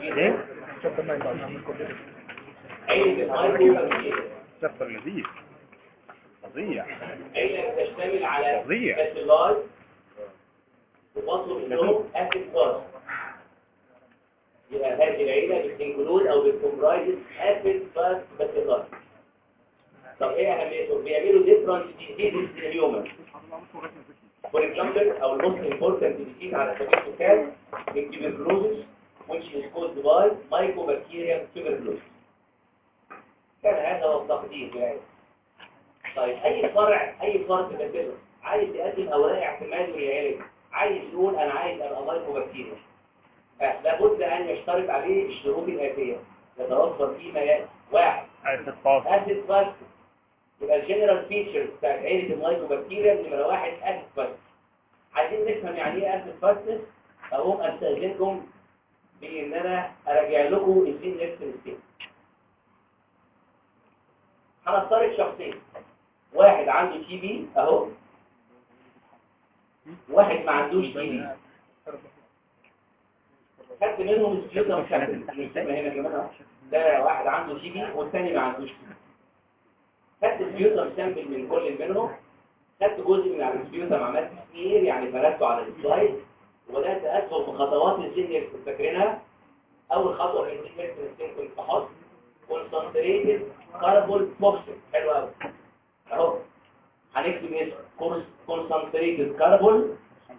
جدا عيلة المايكوبكتيريا شابتر لذيذ فظيع عيلة تشتمل على فظيع. باسيلاي وبطلب منهم اسيد فاست يبقى هذه العيلة بتنكلود او بتكمبرايز اسيد فاست باسيلاي طب ايه اهميتهم بيعملوا ديفرنت ديزيز اليوم فور اكزامبل او الموست امبورتنت ديزيز على سبيل المثال التيبركلوزس which is caused by mycobacterium tuberculosis كان هذا هو التقدير يعني طيب اي فرع اي فرد بكده عايز يقدم اوراق اعتماد ويعالج عايز يقول انا عايز ابقى مايكوبكتيريا لابد ان يشترط عليه الشروط الاتيه يتوفر فيه ما ياتي واحد عايز تتفاصل اسيد فاست يبقى الجنرال فيتشرز بتاعت عيله المايكوبكتيريا نمره واحد اسيد فاست عايزين نفهم يعني ايه اسيد فاستنس اقوم استاذنكم بان انا ارجع لكم السين نفس ستيت هنفترض شخصين واحد عنده تي بي اهو واحد ما عندوش تي بي خدت منهم السبيوتم سامبل هنا يا جماعه ده واحد عنده تي بي والثاني ما عندوش تي بي خدت السبيوتم سامبل من كل منهم خدت جزء من على السبيوتم عملت سمير يعني فرقته على السلايد وبدات ادخل في خطوات السن اللي كنت فاكرينها اول خطوه في السن السن كنت بحط كونسنتريتد كاربول فوكسل حلو قوي اهو هنكتب اسم كونسنتريتد كاربول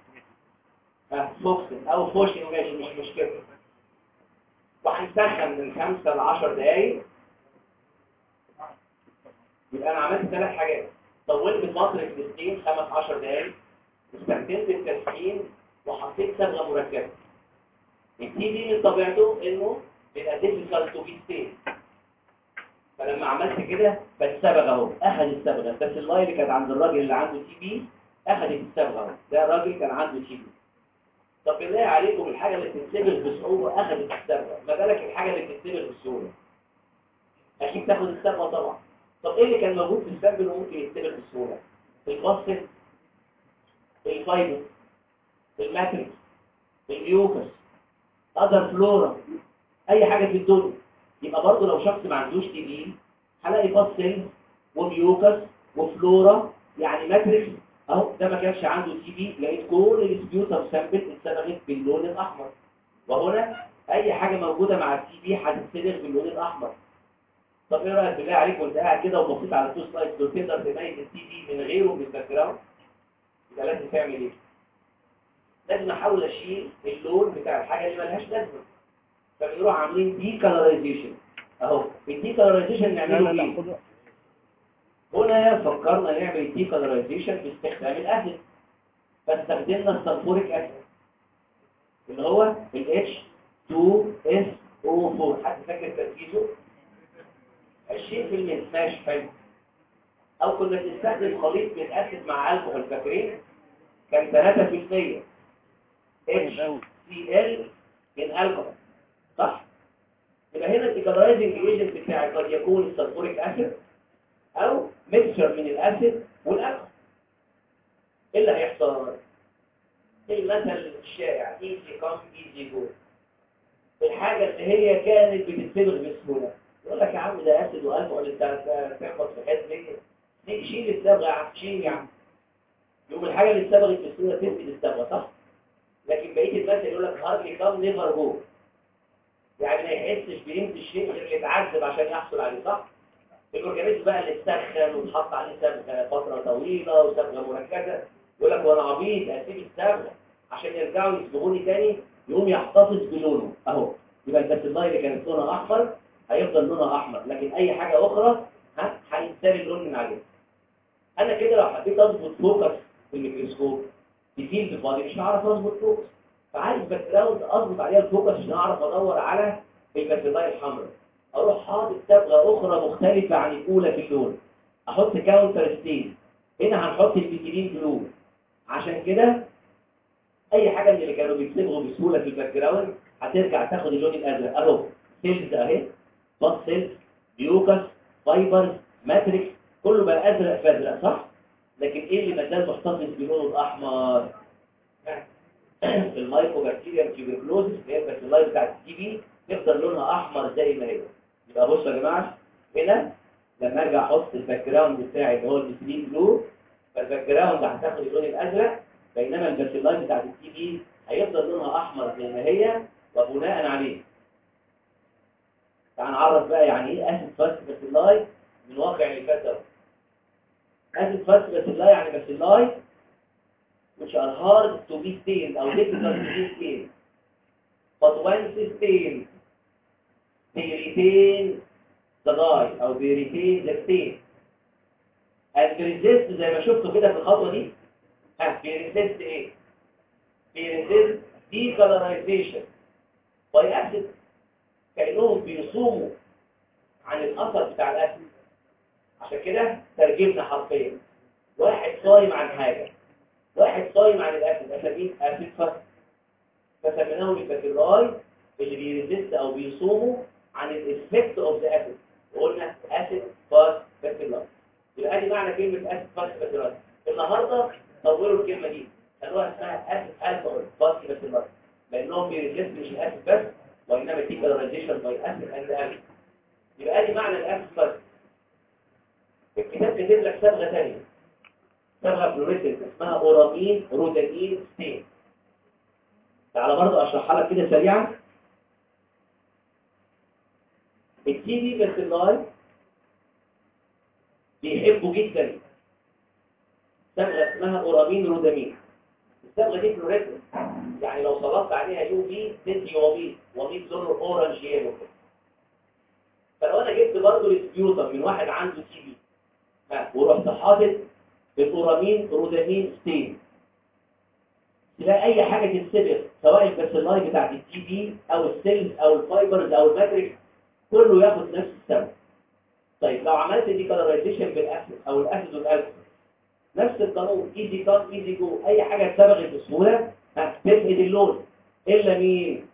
فوكسل او فوشن ماشي مش مشكله وهنسخن من 5 ل 10 دقايق يبقى انا عملت ثلاث حاجات طولت فتره التسخين 5 10 دقايق استخدمت التسخين وحطيت صبغه مركبه التي دي من طبيعته انه بيبقى ديفيكالت تو بي ستيت فلما عملت كده فالصبغه اهو اخذ الصبغه بس اللاي اللي كانت عند الراجل اللي عنده تي بي اخذت الصبغه اهو ده راجل كان عنده تي بي طب بالله عليكم الحاجه اللي بتتسبغ بصعوبه اخذت الصبغه ما بالك الحاجه اللي بتتسبغ بسهوله اكيد تاخد الصبغه طبعا طب ايه اللي كان موجود في السامبل وممكن يتسبغ بسهوله الفاصل الفايبر الماتريكس اليوكس اذر فلورا اي حاجه في الدنيا يبقى برضه لو شخص ما عندوش تي بي هلاقي فاصل وميوكس وفلورا يعني ماتريكس اهو ده ما كانش عنده تي بي لقيت كل السبيوتم سامبل اتسبغت باللون الاحمر وهنا اي حاجه موجوده مع التي بي هتتسبغ باللون الاحمر طب ايه رايك بالله عليك وانت قاعد كده وبصيت على التو سلايدز دول تقدر تميز التي بي من غيره من الباك جراوند يبقى لازم تعمل ايه لازم احاول اشيل اللون بتاع الحاجه اللي ملهاش لازمه فبنروح عاملين دي كالرايزيشن اهو الدي كالرايزيشن لا نعمله لا ايه لا خد وقت. هنا فكرنا نعمل الدي كالرايزيشن باستخدام الاسيد فاستخدمنا السلفوريك اسيد اللي هو ال H2SO4 حد فاكر تركيزه 20% ماشي حلو او كنا بنستخدم خليط من اسيد مع الكحول فاكرين كان 3% HCl من الكحول صح يبقى هنا الديكالرايزنج ايجنت بتاعي قد يكون السلفوريك اسيد او ميكسشر من الاسيد والالكحول ايه اللي هيحصل المثل الشائع ايزي كام ايزي جو الحاجه اللي هي كانت بتتسبغ بسهوله يقول لك يا عم ده اسيد والكحول انت تخبط في حته ليه ليه شيل الصبغه يا عم شيل يا عم يقوم الحاجه اللي اتسبغت بسهوله تفقد الصبغه صح لكن بقيه المثل يقول لك هاردلي كام نيفر جو يعني ما يحسش بقيمه الشيء غير اللي اتعذب عشان يحصل عليه صح الاورجانيزم بقى اللي اتسخن واتحط عليه صبغه فتره طويله وصبغه مركزه يقول لك وانا عبيط اسيب الصبغه عشان يرجعوا يصبغوني تاني يقوم يحتفظ بلونه اهو يبقى الباسيلاي اللي كانت لونها احمر هيفضل لونها احمر لكن اي حاجه اخرى ها هينسال اللون من عليها انا كده لو حبيت اظبط فوكس في الميكروسكوب في فيلد فاضي مش هعرف اظبط فوكس فعايز باك جراوند اظبط عليها الفوكس عشان اعرف ادور على الباسيلاي الحمراء اروح حاطط صبغه اخرى مختلفه عن الاولى في اللون احط كاونتر ستين هنا هنحط البيتيلين بلو عشان كده اي حاجه من اللي كانوا بيكتبوا بسهوله في الباك جراوند هترجع تاخد اللون الازرق اهو سيلز اهي بط سيلز بيوكس فايبرز ماتريكس كله بقى ازرق في ازرق صح لكن ايه اللي ما زال محتفظ بلونه الاحمر المايكوبكتيريا تيوبركلوزس اللي هي الباسيلاي بتاعت التي بي تفضل لونها احمر زي ما هي يبقى بصوا يا جماعه هنا لما ارجع احط الباك جراوند بتاعي اللي هو الميثيلين بلو فالباك جراوند هتاخد اللون الازرق بينما الباسيلاي بتاعت التي بي هيفضل لونها احمر زي ما هي وبناء عليه تعال نعرف بقى يعني ايه اسيد فاست باسيلاي من واقع اللي فات ده اسيد فاست باسيلاي يعني باسيلاي which are hard to be stained or difficult to be stained but once stained they retain the dye او they retain the stain and resist زي ما شفتوا كده في الخطوة دي ها بيريزيست ايه بيريزيست decolorization by acid كأنهم بيصوموا عن الأثر بتاع الأسد عشان كده ترجمنا حرفيا واحد صايم عن حاجة واحد صايم عن الأسد أسابيع أسد فصل فسميناهم البكتيراي اللي بيريزيست أو بيصوموا عن الإفكت أوف ذا أسد وقلنا أسد فاست بكتيراي يبقى دي معنى كلمة أسد فاست بكتيراي النهاردة طوروا الكلمة دي خلوها اسمها أسد ألكوهول فاست بكتيراي لأنهم بيريزيست مش الأسد بس وإنما ديكلرايزيشن باي أسد أند ألكوهول يبقى دي معنى الأسد فاست الكتاب كاتب لك صبغة ثانية صبغة فلوريسنت اسمها أورامين رودانين ستين تعالى برضه أشرحها لك كده سريعا التي بي باسيلاي بيحبوا جدا صبغة اسمها أورامين رودامين الصبغة دي فلوريسنت يعني لو سلطت عليها يو في تدي وميض وميض لونه اورنج يلو كده فلو انا جبت برضه السبيوتر من واحد عنده تي بي ورحت حاطط الاورامين رودامين ستين تلاقي اي حاجه تتسبق سواء الباسيلاي بتاعت التي بي او السيلز او الفايبرز او الماتريكس كله ياخد نفس السبب طيب لو عملت دي كالرايزيشن بالاسيد او الاسيد والالكول نفس القانون ايزي كام ايزي جو اي حاجه اتسبغت بسهوله هتفقد اللون الا مين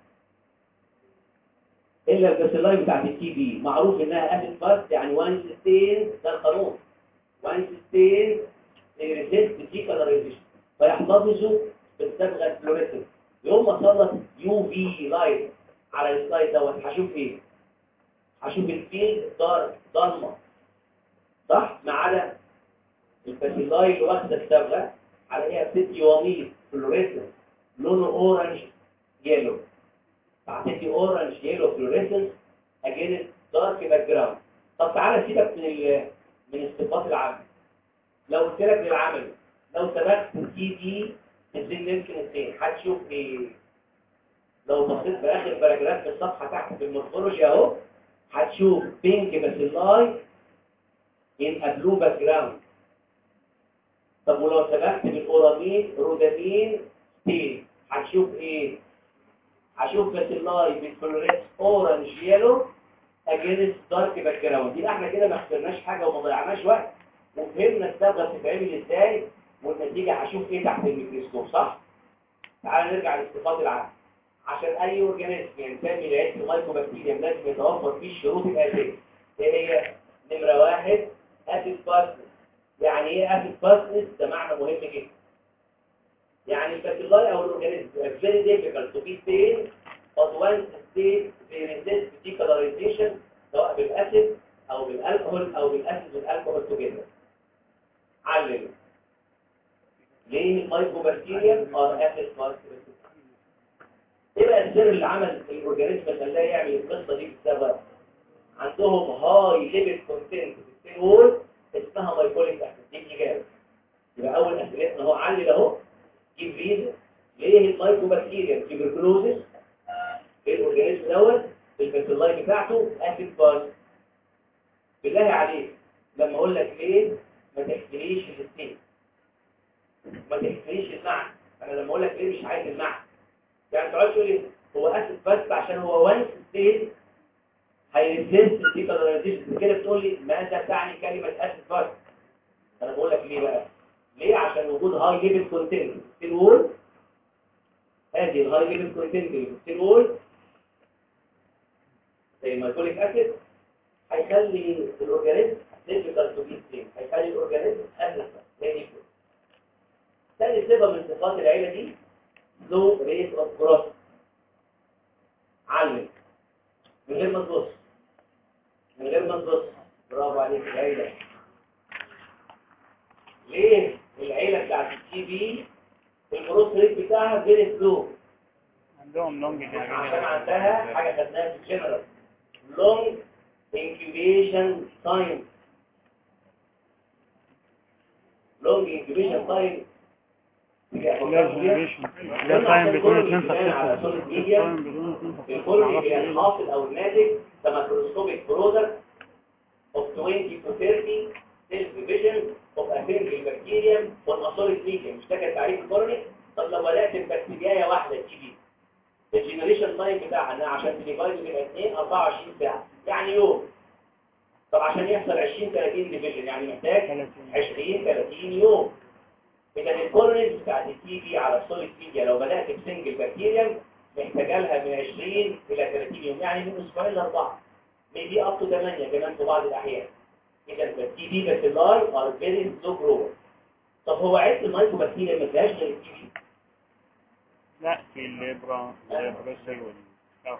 الا الباسيلاي بتاعت التي بي معروف انها اسيد فاست يعني وان ستين ده القانون وان ستين ريزيست دي كالرايزيشن فيحتفظوا بالصبغه الفلوريسنت يوم ما اسلط يو في لايت على السلايد دوت هشوف ايه هشوف الفيلد دار ضلمه صح ما عدا الباسيلاي اللي واخده الصبغه عليها ست وميض فلوريسنت لونه اورنج يلو بعتدي اورنج يلو فلوريسنس اجينست دارك باك جراوند طب تعالى سيبك من ال من الصفات العامه لو قلت لك للعمل لو سبقت تي دي الزين يمكن اثنين هتشوف ايه لو بصيت في اخر باراجراف في الصفحه تحت في المورفولوجي اهو هتشوف بينك باسيلاي ان ا بلو باك جراوند طب ولو سبقت بالاورامين رودامين ستين هتشوف ايه هشوف باسيلاي بالفلوريس اورنج يلو اجينست دارك باك جراوند يبقى احنا كده ما خسرناش حاجه وما ضيعناش وقت وفهمنا الصبغه بتتعمل ازاي والنتيجه هشوف ايه تحت الميكروسكوب صح تعال نرجع للصفات العامه عشان اي اورجانيزم ينتمي لعيله المايكروبكتيريا لازم يتوفر فيه الشروط الاساسيه ايه هي نمره واحد اسيد فاستنس يعني ايه اسيد فاستنس ده معنى مهم جدا يعني البكتيريا او الاورجانيزم very difficult to be stained but once stained they resist decolorization سواء بالاسيد او بالالكحول او بالاسيد والالكحول together علم ليه المايكروبكتيريا ار اسيد فاستنس ايه بقى السر اللي عمل الاورجانيزم خلاه يعمل القصه دي بسبب عندهم هاي ليميت كونتنت في السيل وول اسمها مايكوليك اسيد دي الاجابه يبقى اول اسئلتنا اهو علل اهو جيب ريزن ليه المايكروبكتيريا تيبركلوزس ايه الاورجانيزم دوت البكتيريا بتاعته اسيد باز بالله عليك لما اقول لك ليه ما تحكيليش الاثنين ما تحكيليش المعنى انا لما اقول لك ليه مش عايز المعنى يعني تقعد تقول لي هو اسيد بس عشان هو وانس ستيت هيريزيست الديكالرايزيشن كده بتقول لي ماذا تعني كلمه اسيد بس انا بقول لك ليه بقى ليه عشان وجود هاي ليفل كونتنت في الوول ادي الهاي ليفل كونتنت في الوول زي ما يقول لك اسيد هيخلي الاورجانيزم ديفيكالت تو بي ستيم هيخلي الاورجانيزم اسيد هي دي ثاني صفه من صفات العيله دي لو ريت اوف جروث علم من غير ما تبص من غير ما تبص برافو عليك العيلة ليه العيلة بتاعت التي بي الجروث ريت بتاعها فيري سلو عندهم لونج عشان عندها حاجة خدناها في الجنرال long incubation time long incubation time لا تايم بيكون 2 على solid medium الكل هي الحاصل او الناتج كماكروسكوبيك برودكت of 20 to 30 cell division of a single bacterium on a solid medium مش فاكر تعريف الكورني طب لو بدات ببكتيريا واحده تي بي الجنريشن تايم بتاعها انها عشان تديفايد تبقى 2 24 ساعه يعني يوم طب عشان يحصل 20 30 ديفيجن يعني محتاج 20 30 يوم اذا الكورنيز بتاعت التي بي على السوليد ميديا لو بدات بسنجل بكتيريا محتاجه لها من 20 الى 30 يوم يعني من اسبوعين لاربعه ميبي اب تو 8 كمان في بعض الاحيان اذا التي بي بكتيريا ار فيري سلو جروور طب هو عيب المايكرو بكتيريا ما فيهاش غير التي بي لا في الليبرا الليبرسل وال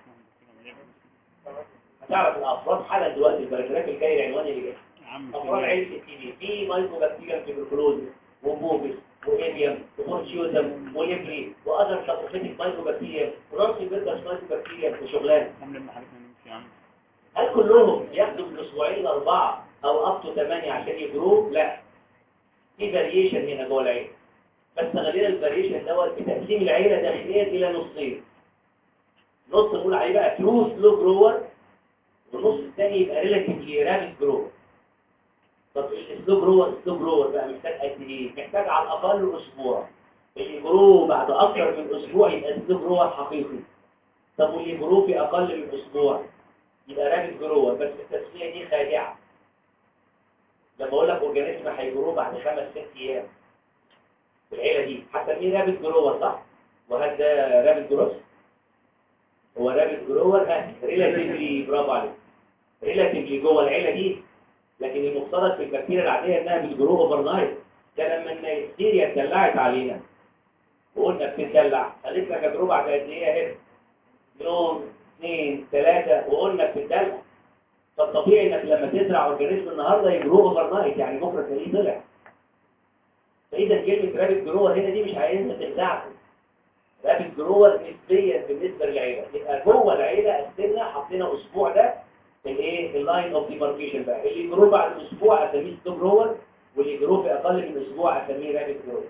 هتعرف الافراد حالا دلوقتي البراكراف الجاي العنوان اللي جاي يا عم افراد عيله التي بي في مايكرو بكتيريا تيبركلوز وبوبس وإيبيوم وفورتيوزم وليبري وأذر سابروفيتك مايكرو بكتيريا ونانسي بيرجرز مايكرو بكتيريا وشغلان هم لما حالتنا نمشي يا عم هل كلهم ياخدوا من اسبوعين لاربعه او اب تو 8 عشان يجروا لا في فاريشن هنا جوه العيله بس غالبا الفاريشن دوت بتقسيم العيله داخليا الى نصين نص نقول عليه بقى ترو سلو جروور والنص الثاني يبقى ريلاتيفلي رابيد جروور طب السلو جروور سلو جروور بقى محتاج قد ايه محتاج على الاقل اسبوع اللي يجروا بعد اكتر من اسبوع يبقى سلو جروور حقيقي طب واللي يجروا في اقل من اسبوع يبقى رابط جروه بس التسمية دي خادعة لما اقول لك اورجانيزم هيجروه بعد خمس ست ايام في العيله دي هسميه رابط جروه صح وهل ده رابط جروس هو رابط جروه ها ريلاتيفلي برافو عليك ريلاتيفلي جوه العيله دي لكن المفترض في البكتيريا العاديه انها بتجرو اوفر نايت ده لما النيستيريا اتدلعت علينا وقلنا بتدلع قالت لك هتجرو بعد قد ايه اهي يوم اثنين ثلاثة وقلنا بتدلع فالطبيعي انك لما تزرع اورجانيزم النهارده يجرو اوفر نايت يعني بكره تلاقيه طلع فاذا كلمه رابط جروور هنا دي مش عايزها تخدعكم رابط جروور نسبيا بالنسبه للعيله يبقى جوه العيله قسمنا حطينا اسبوع ده الايه اللاين اوف ديماركيشن بقى اللي يجرو بعد اسبوع اسميه ستوب جروور واللي يجرو في اقل من اسبوع اسميه رابط جروور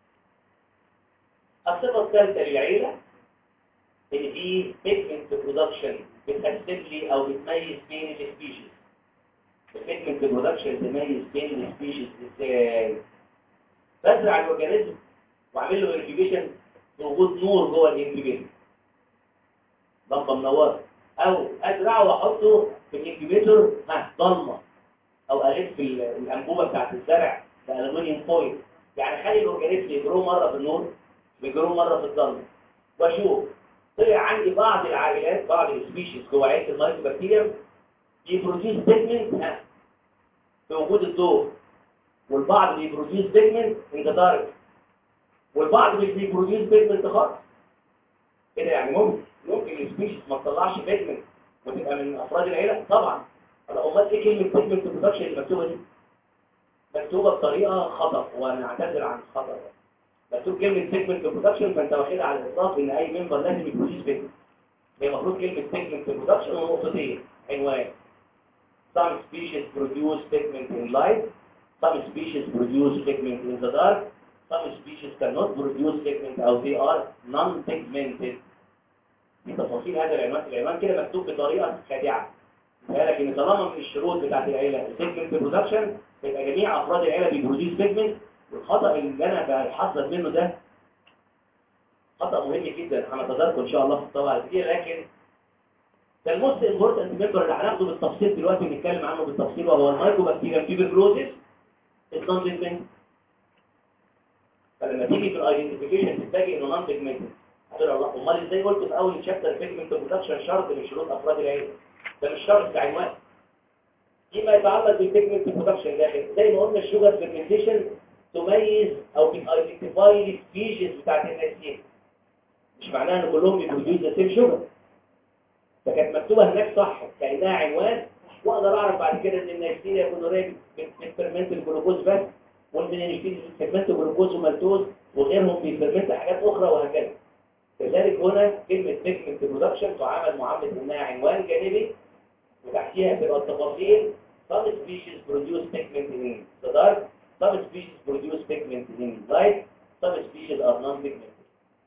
الصفه الثالثه للعيله ان في بيجمنت برودكشن بتقسم لي او بتميز بين السبيشيز البيجمنت برودكشن تميز بين السبيشيز ازاي بزرع الاورجانيزم واعمل له انكيبيشن بوجود نور جوه الانكيبيتر لمبه منوره او ازرعه واحطه في الانكيبيتر ها ضلمه او الف الانبوبه بتاعت الزرع بالومنيوم فويل يعني خلي الاورجانيزم يجرو مره في النور ويجرو مره في الضلمه واشوف طلع عندي بعض العائلات بعض السبيشيز جوه عيله المايكروبكتيريا يبروديوس بيجمنت بوجود الضوء والبعض بيبروديوس بيجمنت ان ذا دارك والبعض مش بيبروديوس بيجمنت خالص كده يعني ممكن ممكن السبيشيز ما تطلعش بيجمنت وتبقى من افراد العيله طبعا طب امال ايه كلمه بيجمنت برودكشن المكتوبه دي مكتوبه بطريقه خطا وانا اعتذر عن الخطا ده مكتوب كلمة segment production فانت واخدها على الإطلاق إن أي ممبر لازم يبروديوس segment هي المفروض كلمة segment production ونقطتين عنوان some species produce segment in light some species produce segment in the dark some species cannot produce segment أو they are non-pigmented دي تفاصيل هذا العنوان العنوان كده مكتوب بطريقة خادعة قال لك إن طالما من الشروط بتاعت العيلة segment production يبقى جميع أفراد العيلة بيبروديوس segment والخطأ اللي انا بحصل منه ده خطأ مهم جدا هنتداركه ان شاء الله في الطبعة الجديدة لكن ده الموست امبورتنت ميمبر اللي هناخده بالتفصيل دلوقتي ونتكلم عنه بالتفصيل وهو المايكروبكتيريا تيبركلوزيس النون بيجمنت فلما تيجي في الايدنتيفيكيشن تتفاجئ انه نون بيجمنت هتقول الله امال ازاي قلت في اول شابتر بيجمنت برودكشن شرط من شروط افراد العيله ده مش شرط ده عنوان فيما يتعلق بالبيجمنت برودكشن داخل زي ما قلنا الشوجر فيرمنتيشن تميز او بتايدنتيفاي السبيشيز بتاعت النسيج مش معناها ان كلهم بيبروديوس ذا سيم شوجر فكانت مكتوبه هناك صح كانها عنوان واقدر اعرف بعد كده ان النيكسيريا كونوريا بتفرمنت الجلوكوز بس والمنينجيتيز بتفرمنت جلوكوز ومالتوز وغيرهم بيفرمنت حاجات اخرى وهكذا كذلك هنا كلمه بيجمنت برودكشن تعامل معامله انها عنوان جانبي وتحتيها تبقى التفاصيل some species produce pigment in the dark some species produce pigment in light some species are non-pigmented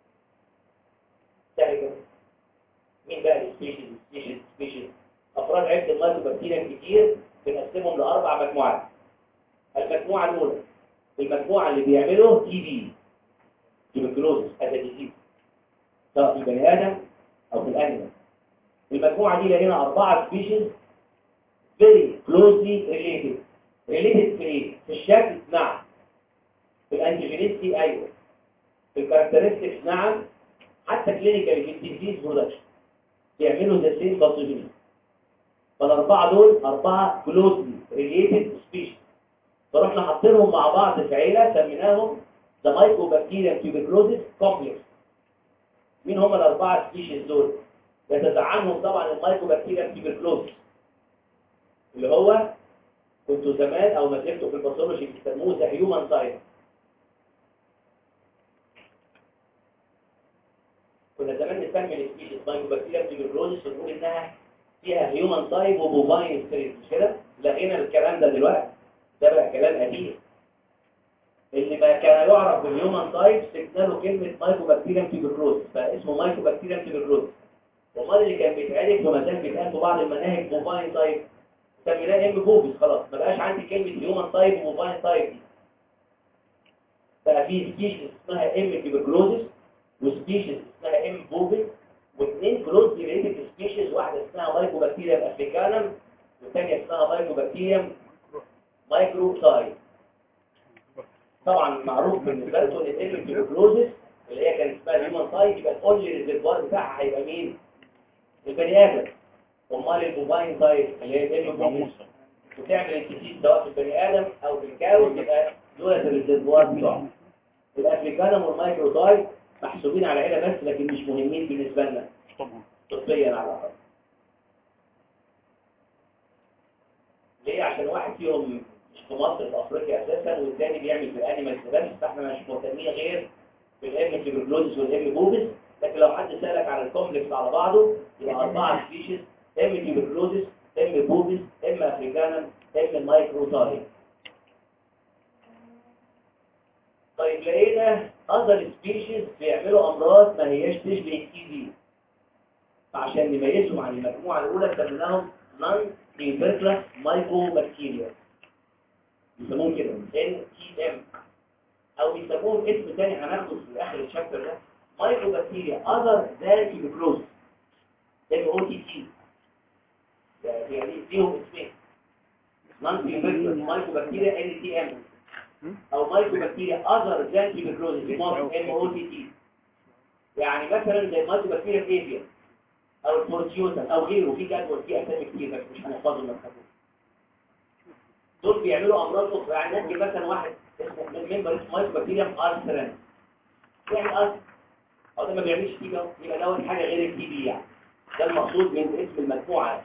سهل كده مين بقى السبيشيز سبيشيز سبيشيز افراد عده المايكروبكتيريا كتير بنقسمهم لاربع مجموعات المجموعه الاولى المجموعه اللي بيعملوا تي بي تيبركلوزس هذا ديزيز سواء في البني ادم او في الانيمال المجموعه دي لقينا اربعه سبيشيز very closely related related في ايه؟ في الشكل نعم في الانتيجينيستي ايوه في الكاركترستكس نعم حتى كلينيكال في الديزيز برودكشن بيعملوا ذا سيم باثوجينيز فالاربعه دول اربعه كلوزلي ريليتد سبيشيز فرحنا حاطينهم مع بعض في عيله سميناهم ذا مايكوبكتيريم تيوبركلوزيس كومبلكس مين هم الاربعه سبيشيز دول يتزعمهم طبعا المايكوبكتيريم تيوبركلوزيس اللي هو كنتوا زمان او ما زلتوا في الباثولوجي بيسموه ذا هيومن تايب كنا زمان نسمي السبيشيز مايكوبكتيريم تيوبركلوزيس ونقول انها فيها هيومن تايب وبوفاين ستريت مش كده لقينا الكلام ده دلوقتي ده بقى كلام قديم اللي ما كان يعرف بالهيومن تايب سكنا له كلمه مايكوبكتيريم تيوبركلوزيس فاسمه مايكوبكتيريم تيوبركلوزيس وامال اللي كان بيتعرف وما زال بيتقال في بعض المناهج بوفاين تايب سميناه ام بوبس خلاص ما بقاش عندي كلمه هيومن تايب وموبايل تايب دي بقى في سبيشيز اسمها ام تيبركلوزيس وسبيشيز اسمها ام بوبس واثنين كلوز ريليتد سبيشيز واحده اسمها مايكوبكتيريم افريكانم والثانيه اسمها مايكوبكتيريم مايكرو تايب طبعا معروف بالنسبه لكم ان الام تيبركلوزيس اللي هي كانت اسمها هيومن تايب يبقى الاونلي ريزرفوار بتاعها هيبقى مين؟ البني ادم امال البوباين تايب اللي هي الام بوبس وتعمل الكتيس سواء في البني ادم او في الكاوي يبقى دول الريزرفوار بتوعهم الافريكانم والمايكرو تايب محسوبين على عيله بس لكن مش مهمين بالنسبه لنا طبعا طبيا على الاقل ليه عشان واحد فيهم مش في مصر في افريقيا اساسا والثاني بيعمل في الانيمالز بس فاحنا مش مهتمين غير بالام تيبركلوزيس والام بوبس لكن لو حد سالك على الكومبلكس على بعضه يبقى اربعه سبيشيز ام تيبركلوزيس ام بوبس ام افريكانم ام مايكرو تايب طيب لقينا اذر سبيشيز بيعملوا امراض ما هياش تشبه التي بي عشان نميزهم عن المجموعه الاولى سميناهم نون تيبركلس مايكرو بكتيريا بيسموهم كده ان تي ام او بيسموهم اسم تاني هناخده في اخر الشابتر ده مايكرو بكتيريا اذر ذان تيبركلوز ام او تي تي يعني ليهم اسمين نون تيبركلس مايكرو بكتيريا ان تي ام او مايكروبكتيريا اذر ذان تيبركلوزيس ام او تي تي يعني مثلا زي مايكروبكتيريا فيفيا او البورتيوتا او غيره في جدول فيه اسامي كتير بس مش هنحفظهم مكتوب دول بيعملوا امراض اخرى يعني نجي مثلا واحد اسمه ممبر اسمه مايكروبكتيريا ارثران يعني ارثر او ده ما بيعملش تي بي يبقى دوت حاجه غير التي بي يعني ده المقصود من اسم المجموعه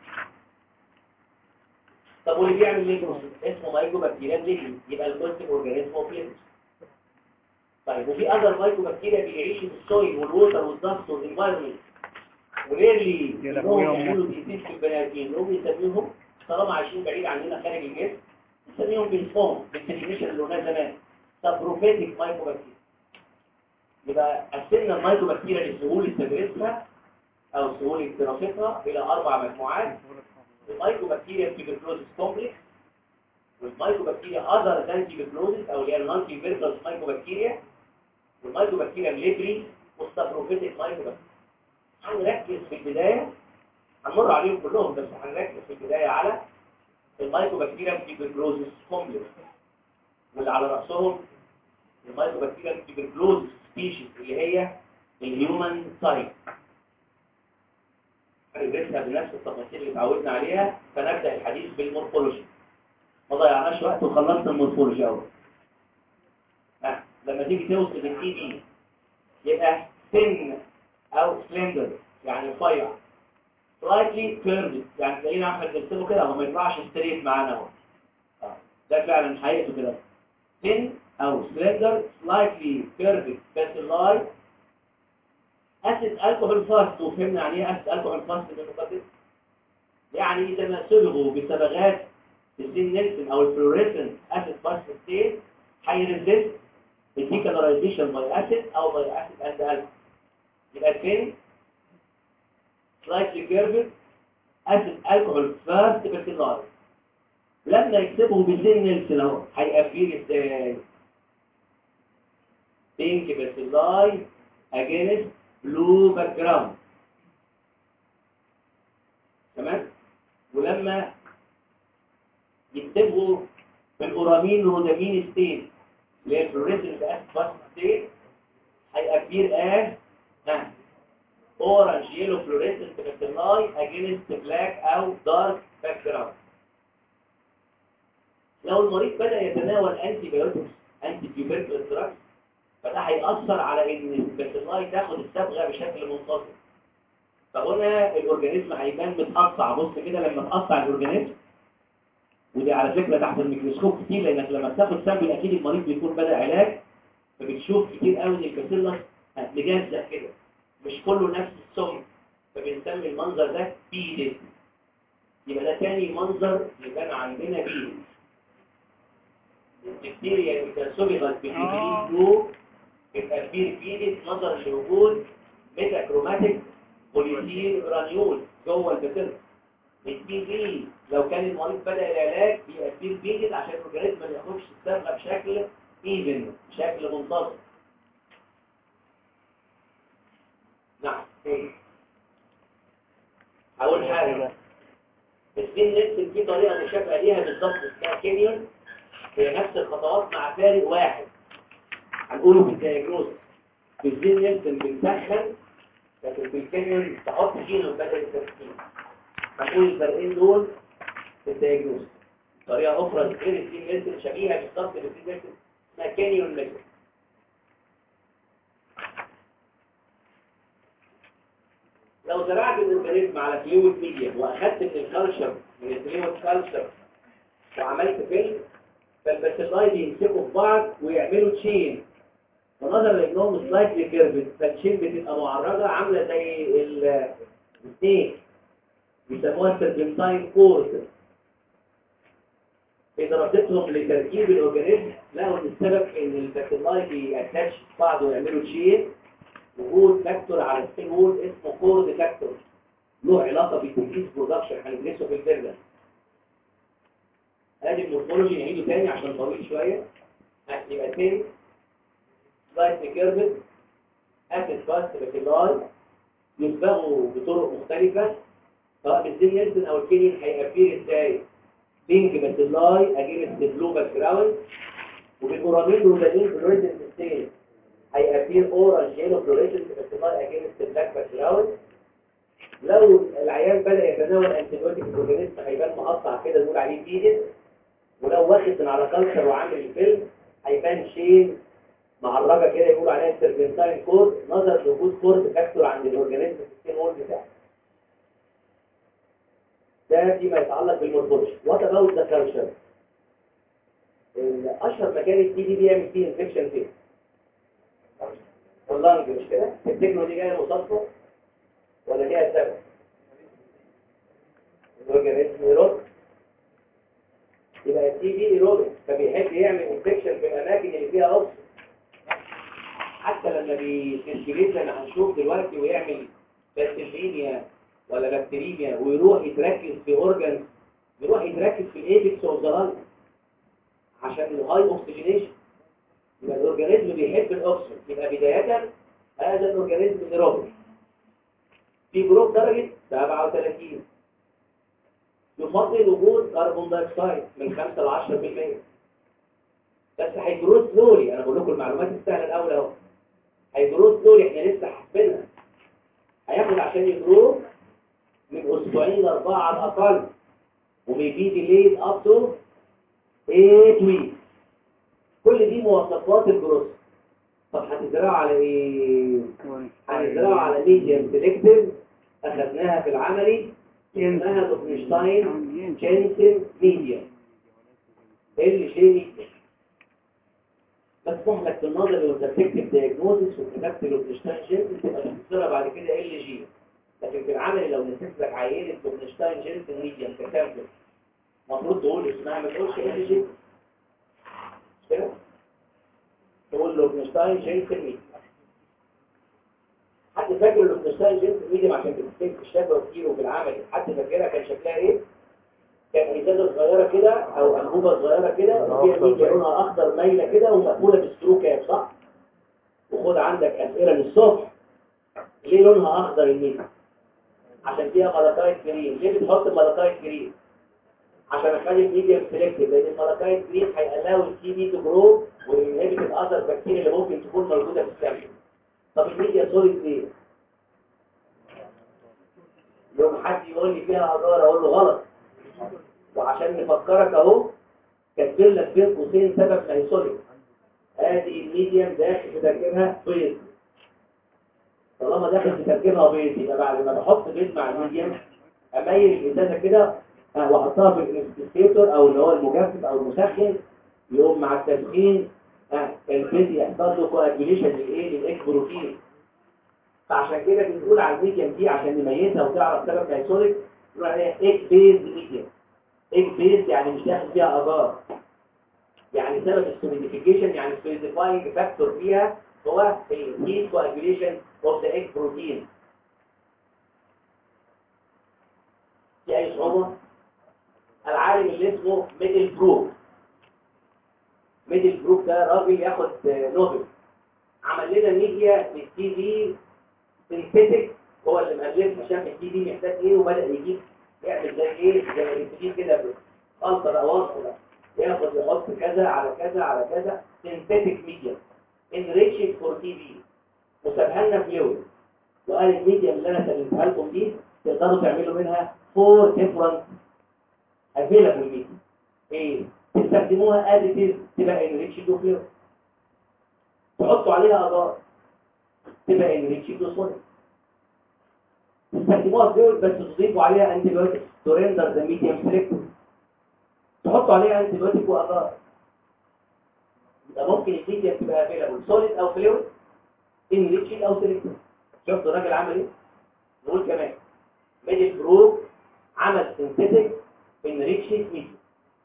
طب واللي بيعمل ليجروس اسمه مايكروبكتيريا ليجروس يبقى الكونتيف اورجانيزم اوف ليجروس طيب وفي اذر مايكروبكتيريا بيعيشوا في السويل والووتر والضغط والانفايرمنت وليرلي انهم يعملوا ديزيز في البني ادمين نقوم نسميهم طالما عايشين بعيد عننا خارج الجسم نسميهم باسمهم بالديفينيشن اللي قلناه زمان سبروفيتيك مايكروبكتيريا يبقى قسمنا المايكروبكتيريا لسهوله تدريسها او سهوله دراستها الى اربع مجموعات المايكوبكتيريا تيبركلوزيس كومبلكس والمايكوبكتيريا اذر ذان تيبركلوزيس او اللي هي النون تيبركلوز مايكوبكتيريا والمايكوبكتيريا ليبري والسابروفيتيك مايكوبكتيريا هنركز في البدايه هنمر عليهم كلهم بس هنركز في البدايه على المايكوبكتيريا تيبركلوزيس كومبلكس واللي على راسهم المايكوبكتيريا تيبركلوزيس سبيشيز اللي هي الهيومن تايب هندرسها بنفس التفاصيل اللي اتعودنا عليها فنبدأ الحديث بالمورفولوجي ما ضيعناش وقت وخلصنا المورفولوجي اهو ها لما تيجي توصل للتي دي يبقى سن او سلندر يعني رفيع slightly curved يعني تلاقينا احمد بنرسمه كده هو ما يطلعش ستريت معانا اهو آه. ده فعلا حقيقته كده thin او slender slightly curved bacilli اسيد الكحول فاست وفهمنا يعني ايه اسيد الكحول فاست بالمقدس يعني اذا ما صبغوا بصبغات الزين نيلسون او الفلوريسنت اسيد فاست ستيت هيريزيست الديكالرايزيشن باي اسيد او باي اسيد اند الكحول يبقى thin slightly curved acid alcohol first bacilli لما يكتبوا بالزين نيلسون اهو هيقفل ازاي pink bacilli against blue background تمام ولما يكتبوا بالاورامين رودامين ستين اللي هي الفلوريسنت اسيد فاست ستين هيأبير as ها اورنج يلو فلوريسنت باتلاي اجينست بلاك او دارك باك جراوند لو المريض بدا يتناول انتي بايوتكس انتي بيوبركل دراجز فده هيأثر على ان الباتلاي تاخد الصبغه بشكل منتظم فهنا الاورجانيزم هيبان متقطع بص كده لما تقطع الاورجانيزم ودي على فكره تحت الميكروسكوب كتير لانك لما بتاخد سامبل اكيد المريض بيكون بدا علاج فبتشوف كتير قوي ان الباسيلس مجزأ كده مش كله نفس السم فبنسمي المنظر ده بيدد يبقى ده تاني منظر يبان عندنا بيدد البكتيريا إذا صبغت بالإنجليز بلو يبقى كبير بيدد نظرا لوجود ميتاكروماتيك بوليسير جرانيول جوه البكتيريا البي بي لو كان المريض بدأ العلاج بيبقى كبير بيدد عشان الأورجانيزم ما ياخدش الصبغه بشكل ايفن بشكل منتظم نعم ايه هقول حاجه السبين نفس في طريقه مشابهه ليها بالظبط اسمها كينيون هي نفس الخطوات مع فارق واحد هنقوله في الدياجنوز في السبين نفس بنسخن لكن في الكينيون تحط كيلو بدل التسخين هنقول الفرقين دول في الدياجنوز طريقه اخرى غير السبين نفس شبيهه بالظبط بالسبين نفس اسمها كينيون ميثود لو زرعت الاورجانيزم على فلويد ميديا واخدت من الكالشر من الفلويد كالشر وعملت فيلم فالباسيلاي بيمسكوا في بعض ويعملوا تشين ونظرا لانهم سلايتلي كيرفد فالتشين بتبقى معرضه عامله زي السنيك بيسموها السيربنتاين كورد إذا ردتهم لتركيب الأورجانيزم لقوا إن السبب إن الباسيلاي بيأتاتش بعض ويعملوا تشين وجود فاكتور على السين وول اسمه كورد فاكتور له علاقة بالديزيز برودكشن هندرسه في الفيرلا ادي المورفولوجي نعيده تاني عشان طويل شوية يبقى تاني سلايس كيرفت اسيد فاست بكتراي يصبغوا بطرق مختلفة سواء بالزين يلسن او الكينين هيأبير ازاي بينك باتلاي اجينست بلو باك جراوند وبالأورامين روزالين فلوريسنت ستيل هيأبير اورنج يلو فلوريسنت باتلاي اجينست بلاك باك جراوند لو العيان بدأ يتناول انتيبيوتيك اورجانيزم هيبان مقطع كده نقول عليه بيدد ولو واخد من على كلتشر وعامل الفيلم هيبان شين معرجه كده يقول عليها سيربنتاين كورد نظرا لوجود كورد فاكتور عند الاورجانيزم في السين وول بتاعه ده فيما يتعلق بالمورفولوجي وات اباوت ذا كلتشر اشهر مكان التي دي بيعمل فيه انفكشن فين واللانج مش كده التكنو دي جايه مصادفه ولا ليها سبب الاورجانيزم يرد يبقى التي دي ايروبيك فبيحب يعمل انفكشن في الاماكن اللي فيها اوكسجين حتى لما بيسكريت زي ما هنشوف دلوقتي ويعمل بكتيريا ولا بكتيريا ويروح يتركز في اورجان يروح يتركز في الايبكس اوف ذا عشان الهاي اوكسجينيشن يبقى الاورجانيزم بيحب الاكسجين يبقى بدايه هذا الاورجانيزم ايروبيك في جروب درجه 37 يفضل وجود كربون دايوكسيد من 5 ل 10% بس هيجرو سلولي انا بقول لكم المعلومات السهله الاول اهو هيجرو سلولي احنا لسه حاسبينها هياخد عشان يجرو من اسبوعين لاربعه على الاقل وبيجي ديليد اب تو 8 ويك كل دي مواصفات الجروس طب هتزرعوا على ايه هنزرعه على ميديم سيلكتيف اخذناها في العملي اسمها لوبنشتاين جينسن ميديا ال جي ميديا مسموح لك في النظر وانت بتكتب دياجنوزس وكتبت لوبنشتاين جينسن تبقى تفسرها بعد كده ال جي لكن في العمل لو نسيت لك عينه لوبنشتاين جينسن ميديا كسامبل المفروض تقول اسمها ما تقولش ال جي مش كده تقول لوبنشتاين جينسن ميديا حد فاكر لوبنشتاين جينسن ميديا عشان بتكتب في الشبكه كتير وفي العمل حد فاكرها كان شكلها ايه كان ازازه صغيره كده او انبوبه صغيره كده وفيها ميديا لونها اخضر مايله كده ومقفوله بالسكرو كاب صح وخد عندك اسئله للصبح ليه لونها اخضر الميديا عشان فيها ملكايت جرين ليه بتحط ملكايت جرين عشان اخلي الميديا سيلكتيف لان الملكايت جرين هيقلاو التي بي تو جرو وينهبت الاذر بكتيريا اللي ممكن تكون موجوده في السامبل طب الميديا سوليد ليه يوم حد يقول لي فيها اجار اقول له غلط وعشان نفكرك اهو كاتبين لك بين قوسين سبب هيسوليك ادي الميديم داخل في تركيبها بيض طالما داخل في تركيبها بيض يبقى بعد ما بحط بيض مع الميديم اميل الازازه كده آه، واحطها في الانستيتور او اللي هو المجفف او المسخن يقوم مع التسخين آه، البيض يحصل له كواجوليشن للايه للاكس بروتين فعشان كده بنقول على الميديم دي عشان نميزها وتعرف سبب هيسوليك نقول عليها اكس بيز ميديم اكس بيز يعني مش داخل فيها اجار يعني سبب السوليديفيكيشن يعني السوليديفاينج فاكتور فيها هو الهيت كواجوليشن اوف ذا اكس بروتين في اي صعوبه العالم اللي اسمه ميدل بروك ميدل بروك ده راجل ياخد نوبل عمل لنا ميديا للتي في سينثيتك هو اللي مألفها شاف التي في محتاج ايه وبدأ يجيب يعمل زي ايه زي ما بتجيب كده خلطه اواصل ياخد يحط كذا على كذا على كذا سينثيتك ميديا enriched فور تي في وسابها لنا فلويد وقال الميديا اللي انا سلمتها لكم دي تقدروا تعملوا منها فور ديفرنت افيلابل ميديا ايه تستخدموها اديتيف تبقى enriched وفلويد تحطوا عليها اجار تبقى enriched وصوليد تستخدموها فلويد بس تضيفوا عليها انتي بايوتيك تورندر ذا ميديم سيلكتيف تحطوا عليها انتي بايوتيك واجار يبقى ممكن الميديم تبقى افيلابل سوليد او فلويد انريتشد او سيلكتيف شفتوا الراجل عمل ايه نقول كمان ميدل جروب عمل سينثيتك انريتشد ميديم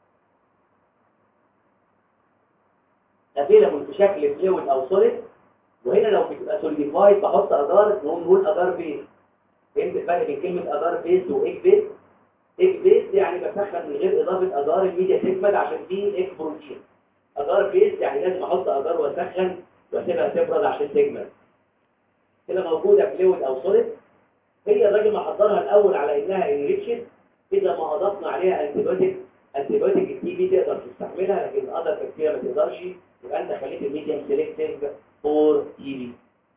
افيلابل في شكل فلويد او سوليد وهنا لو بتبقى سوليديفايد بحط اجار نقوم نقول اجار بيز فهمت الفرق بين كلمه اجار بيز وايك بيز ايك بيز يعني بسخن من غير اضافه اجار الميديا تجمد عشان فيه ايك بروتين اجار بيز يعني لازم احط اجار واسخن واسيبها تبرد عشان تجمد كده موجوده فلويد او سوليد هي الراجل محضرها الاول على انها انريتشد اذا ما اضفنا عليها انتيبيوتيك انتيبيوتيك التي بي تقدر تستحملها لكن الاذر بكتيريا ما تقدرش يبقى انت خليت الميديم سيلكتيف فور تي بي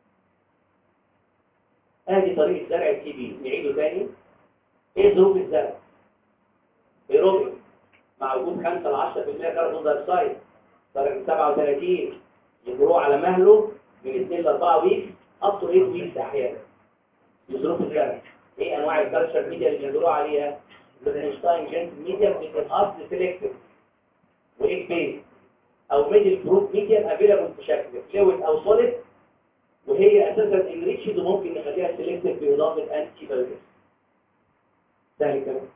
ادي طريقه زرع التي بي نعيده تاني ايه ظروف الزرع ايروبيك مع وجود 5 ل 10% كربون دايوكسيد درجه 37 يجروا على مهله من 2 ل 4 ويك اب تو 8 ويكس احيانا دي ظروف الزرع ايه انواع الكالتشر ميديا اللي بيجروا عليها لوتنشتاين جينز ميديا بتبقى اصل سيلكتيف وايه بيز او ميدل جروب ميديا افيلابل بشكل فلويد او سوليد وهي اساسا انريتشد وممكن نخليها سيلكتيف باضافه انتي بايوتكس سهل كمان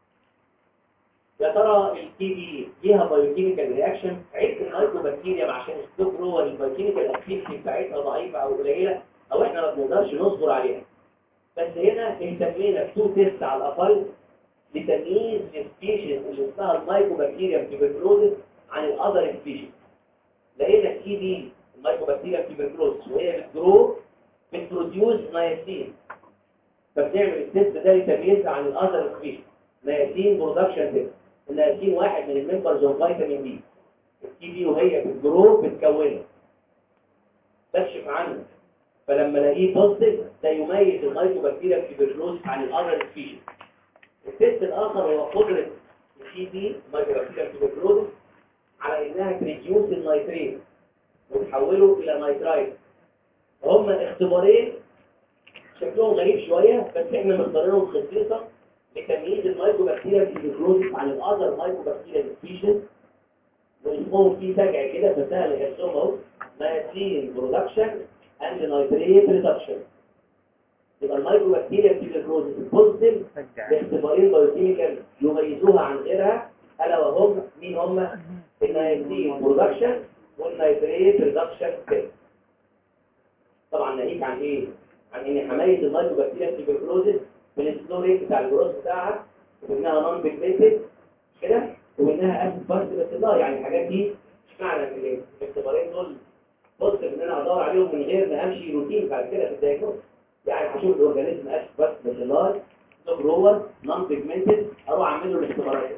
يا ترى التي بي فيها بايوكيميكال رياكشن عيب المايكروبكتيريا عشان الستوك هو البايوكيميكال اكتيفيتي بتاعتها ضعيفه او قليله او احنا ما بنقدرش نصبر عليها بس هنا اهتمينا بتو تيست على الاقل لتمييز السبيشيز اللي اسمها المايكروبكتيريا تيبركلوزس عن الاذر سبيشيز لقينا التي بي المايكروبكتيريا تيبركلوزس وهي بتجرو بتبروديوس نياسين فبنعمل التيست ده لتمييزها عن الاذر سبيشيز نياسين برودكشن تيست النياسين واحد من الممبرز اوف فيتامين دي التي بي وهي بتجرو بتكونه بكشف عنه فلما الاقيه بوزيتيف ده يميز المايكروبكتيريا تيبركلوزس عن الاذر سبيشيز التست الاخر هو قدره التي بي مايكروبكتيريا تيبركلوزس على انها تريديوس النيتريت وتحوله الى نيترايت هم اختبارين شكلهم غريب شويه بس احنا مختارينهم خصيصا لتمييز المايكوبكتيريا تيبيكلوزيس عن الاذر مايكوبكتيريا سبيشيز واسمهم فيه سجع كده فسهل يحسهم اهو نيترين برودكشن اند نيتريت ريدكشن يبقى المايكوبكتيريا تيبيكلوزيس البوزيتيف باختبارين بايوكيميكال يميزوها عن غيرها الا وهم مين هم النيترين برودكشن والنيتريت ريدكشن تيست طبعا ناهيك عن ايه عن ان حمايه المايكروبكتيريا تيبركلوزيس من السلوريت بتاع الجروث بتاعها وانها نون بيجمنتد كده وانها اسيد بارت بس لا يعني الحاجات دي مش معنى ان الاختبارين دول بص ان انا ادور عليهم من غير ما امشي روتين بعد كده في الدايجنوز يعني هشوف الاورجانيزم اسيد بارت بس لا جروور نون بيجمنتد اروح اعمل له الاختبارات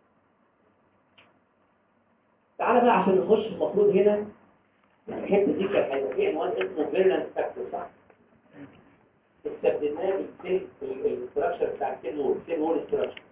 تعالى بقى عشان نخش المفروض هنا الحته دي كانت هيبقى في عنوان اسمه فيرنس فاكتور صح؟ استبدلناه بالسيل الاستراكشر بتاع السيل وول السيل وول استراكشر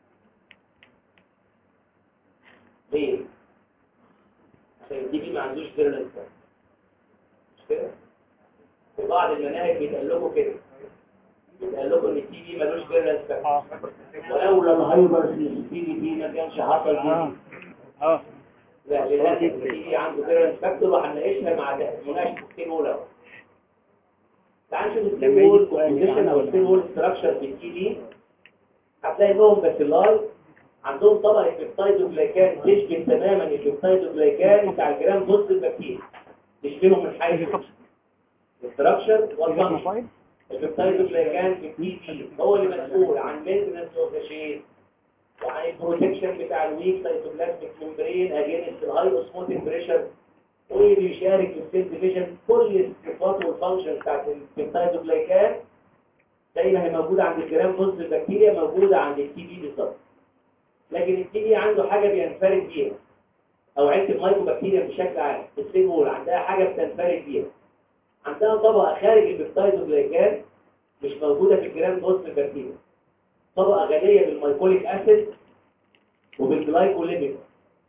ليه؟ عشان الدي بي ما عندوش فيرنس فاكتور مش كده؟ في بعض المناهج بيتقال لكم كده بيتقال لكم ان التي بي ملوش فيرنس فاكتور ولولا الهايبر سنسيتيفيتي ما كانش حصل دي اه لا للأسف التي عنده فيرنس فاكتور وهنناقشها مع مناقشة السين وول أهو. تعال نشوف السين لما يجي وول السؤال كومبوزيشن بتاعنا أو ولا السين وول ستراكشر في التي دي هتلاقي لهم باسيلاي عندهم طبقة بيبتايدوجلايكان تشبه تماما البيبتايدوجلايكان بتاع الجرام بوست البكتيريا تشبههم من حيث الستراكشر والفانكشن البيبتايدوجلايكان في التي دي هو اللي مسؤول عن مينتنس اوف ذا شيد وعن البروتكشن بتاع الويك سيتوبلازميك ممبرين اجينست الهاي اوسموتيك بريشر وبيشارك في السيل ديفيجن كل الصفات والفانكشن بتاعت البيبتايدوجلايكان زي ما هي موجوده عند الجرام بوز البكتيريا موجوده عند التي بي بالظبط لكن التي بي عنده حاجه بينفرد بيها او عيله المايكوبكتيريا بشكل عام السيل وول عندها حاجه بتنفرد بيها عندها طبقه خارج البيبتايدوجلايكان مش موجوده في الجرام بوز البكتيريا طبقة غنية بالميكوليك أسيد وبالجلايكوليبيد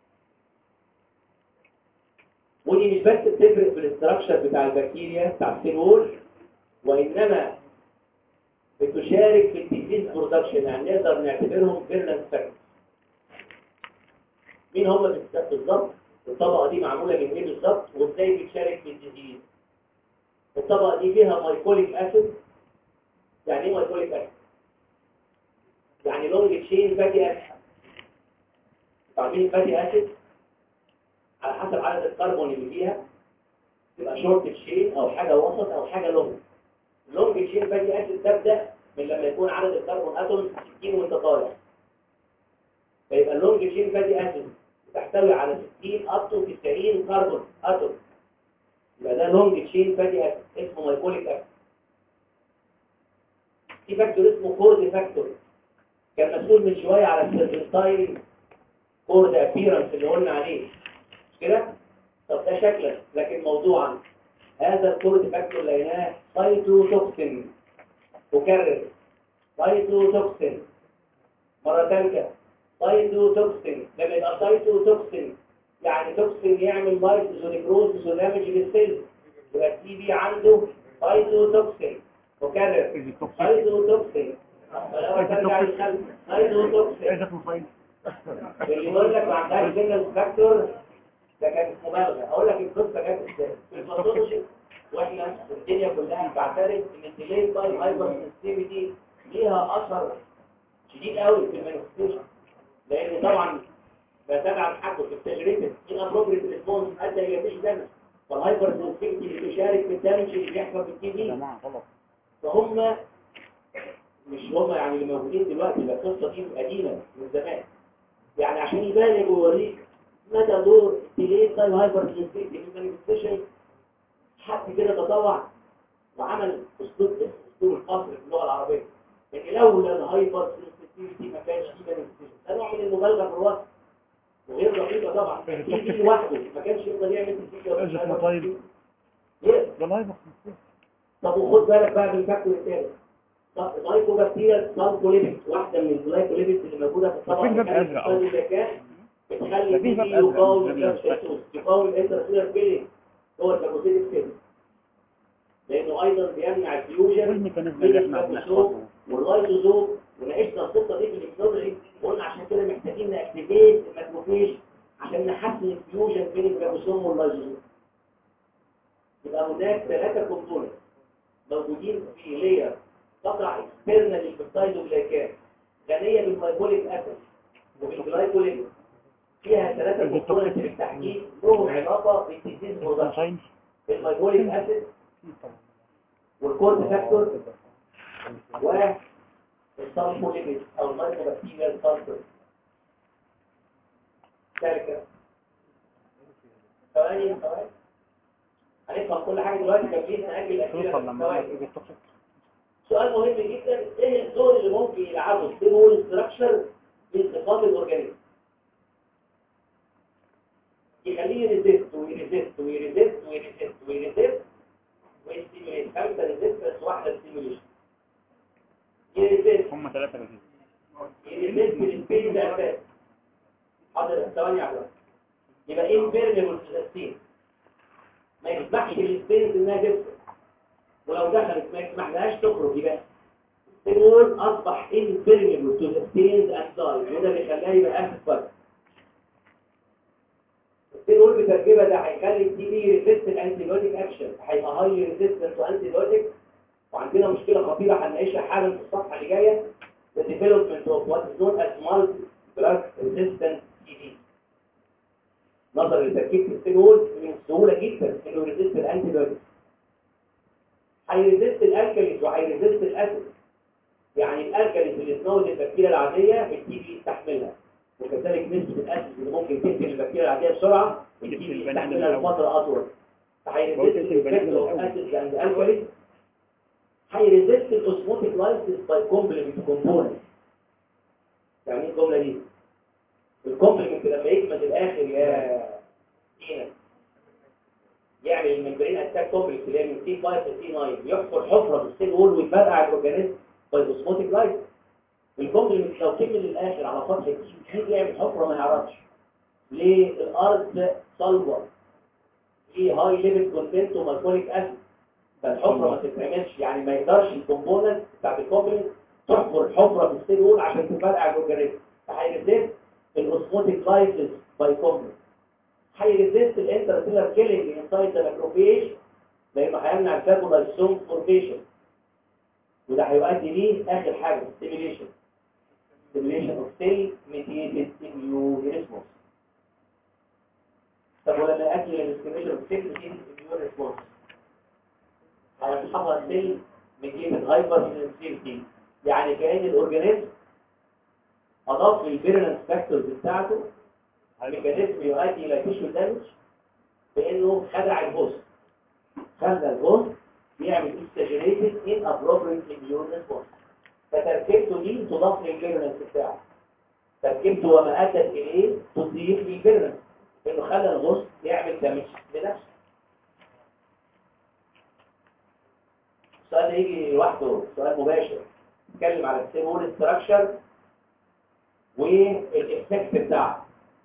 ودي مش بس بتفرق في الاستراكشر بتاع البكتيريا بتاع السيلول وإنما بتشارك في الديزيز برودكشن يعني نقدر نعتبرهم فيرنس فاكتور مين هم بالظبط الطبقة دي معمولة من ايه بالظبط وازاي بتشارك في الديزيز الطبقة دي فيها ميكوليك أسيد يعني ايه ميكوليك أسيد يعني لونج تشين فاتي اسيد عارفين الفاتي اسيد على حسب عدد الكربون اللي فيها تبقى شورت تشين او حاجه وسط او حاجه لونج لونج تشين فاتي اسيد تبدا من لما يكون عدد الكربون اتوم 60 وانت طالع فيبقى اللونج تشين فاتي اسيد تحتوي على 60 اب تو 90 كربون اتوم يبقى ده لونج تشين فاتي اسيد اسمه مايكوليك اسيد في فاكتور اسمه كورد فاكتور كان مسؤول من شوية على السيرفنتاين كورد ابيرنس اللي قلنا عليه مش كده؟ طب ده شكلا لكن موضوعا هذا الكورد فاكتور لقيناه سايتوتوكسين مكرر سايتوتوكسين مرة ثالثة سايتوتوكسين لما يبقى سايتوتوكسين يعني توكسين يعمل لايفوزونيكروزس ودامج للسيل يبقى التي بي عنده سايتوتوكسين مكرر سايتوتوكسين فلو ترجع للخلف سايتوتوكسين اللي يقول لك ما عندهاش جنرال فاكتور ده كانت مبالغه اقول لك القصه جت ازاي في الباثولوجي واحنا الدنيا كلها بتعترف ان الديلي باي هايبر سنسيتيفيتي ليها اثر شديد قوي في المانيفستيشن لان طبعا بتابع الحكم في التجربه ان ابروبريت ريسبونس ادى الى فيش دامج فالهايبر سنسيتيفيتي اللي بيشارك في الدامج اللي بيحصل في التي في فهم مش هم يعني اللي موجودين دلوقتي ده القصه دي قديمه من زمان يعني عشان يبالغ ويوريك مدى دور ديليت تايم هايبر سنسيتيفيتي في المانيفستيشن حد كده تطوع وعمل اسلوب اسلوب القصر في اللغه العربيه لكن لولا الهايبر سنسيتيفيتي ما كانش في مانيفستيشن ده نوع من المبالغه في الوصف وغير دقيقه طبعا دي لوحده ما كانش يقدر يعمل طيب يقدر ده لايف طب وخد بالك بقى من الفاكتور الثالث جلايكوبكتيريا سالكوليبيد واحده من الجلايكوليبيد اللي موجوده في الطبقه مفيش باب أزرق أهو. المكان بتخلي مفيش باب الدي أزرق. يقاوم مفيش باب الكابسيتوس يقاوم الانترسيلر فيلينج هو الفاجوسيتك سيل لانه ايضا بيمنع الفيوجن والميكانيزم بين اللي احنا الكروموسوم بنحفظه واللايزوزوم وناقشنا القصه دي في التكنولوجي وقلنا عشان كده محتاجين ناكتيفيت الماكروفيج عشان نحسن الفيوجن بين الكروموسوم واللايزوزوم يبقى هناك ثلاثه كومبوننت موجودين في لير تقع اكسترنال للبيبتايدوجلايكان غنيه بالمايكوليك اسيد وبالجلايكوليك فيها ثلاثه كومبوننت بالتحديد لهم علاقه بالديزيز برودكشن ساينس المايكوليك اسيد والكورد فاكتور والسالفوليبيد او المايكروبكتيريال سالفور ذلك ثواني ثواني هنفهم كل حاجه دلوقتي كملين نأجل الأسئلة توصل لما ثواني. يجي التوكسيك سؤال مهم جدا ايه الدور اللي ممكن يلعبه السيمول ستراكشر في صفات الاورجانيزم يخليه يريزيست ويريزيست ويريزيست ويريزيست ويريزيست ويستيميليت خمسه ريزيستنس واحده ستيميليشن يريزيست هم ثلاثة بس يريزيست بالسبيس ده اساس حاضر ثواني على الوقت. يبقى امبيرمبل تو ما يسمحش للسبيس انها تدخل ولو دخلت ما يسمحلهاش تخرج يبقى السيمول اصبح impermeable to the stains and dyes وده بيخليها يبقى اسيد فرق السيمول بتركيبه ده هيخلي التي بي ريزيست الانتيبيوتيك اكشن هيبقى هاي ريزيستنت تو انتيبيوتيك وعندنا مشكله خطيره هنناقشها حالا في الصفحه اللي جايه the development of what is known as multi drug resistant TB نظرا لتركيب السيمول من السهوله جدا انه ريزيست الانتيبيوتيك هيريزيست الالكاليز وهيريزيست الاسيد يعني الالكاليز اللي تنوز البكتيريا العاديه التي بي يستحملها وكذلك نسبه الاسيد اللي ممكن تقتل البكتيريا العاديه بسرعه التي بي يستحملها لفتره اطول فهيريزيست الافكت اوف اسيد عند الالكاليز هيريزيست الاوسموتيك لايسيس باي كومبلمنت كومبوننت يعني ايه الجمله دي الكومبلمنت لما يكمل الاخر يا هنا يعمل الممبرين اتاك كومبلكس اللي هي من سي 5 ل سي 9 يحفر حفره في السيل وول ويفرقع الاورجانيزم بالاوسموتيك لايت الكومبلمنت لو كمل للاخر على سطح التي يجي يعمل حفره ما يعرفش ليه الارض صلبه ليه هاي ليفل كونتنت ومالكوليك اسيد فالحفره ما تتعملش يعني ما يقدرش الكومبوننت بتاعت الكومبلمنت تحفر حفره في السيل وول عشان تفرقع الاورجانيزم فهيريزيست الاوسموتيك لايتس باي كومبلمنت هيريزيست الانترسيلر كيلينج انسايد ذا ماكروفيج لانه هيمنع الكاربولايسوم فورميشن وده هيؤدي ليه اخر حاجه ستيميليشن ستيميليشن اوف سيل ميديتد اميونيزموس طب ولما يؤدي للستيميليشن اوف سيل ميديتد اميونيزموس هيتحفظ سيل ميديتد هايبر سنسيتي يعني كأن الاورجانيزم اضاف للفيرنس فاكتورز بتاعته الميكانيزم يؤدي الى تيشو دامج بانه خدع الهوست خلى الهوست يعمل استجريتد ان ابروبريت اميون ريسبونس فتركيبته دي تضاف للفيرنس بتاعه تركيبته وما ادت اليه تضيف للفيرنس انه خلى الهوست يعمل دامج لنفسه السؤال ده يجي لوحده سؤال مباشر نتكلم على السيمول ستراكشر والافكت بتاعه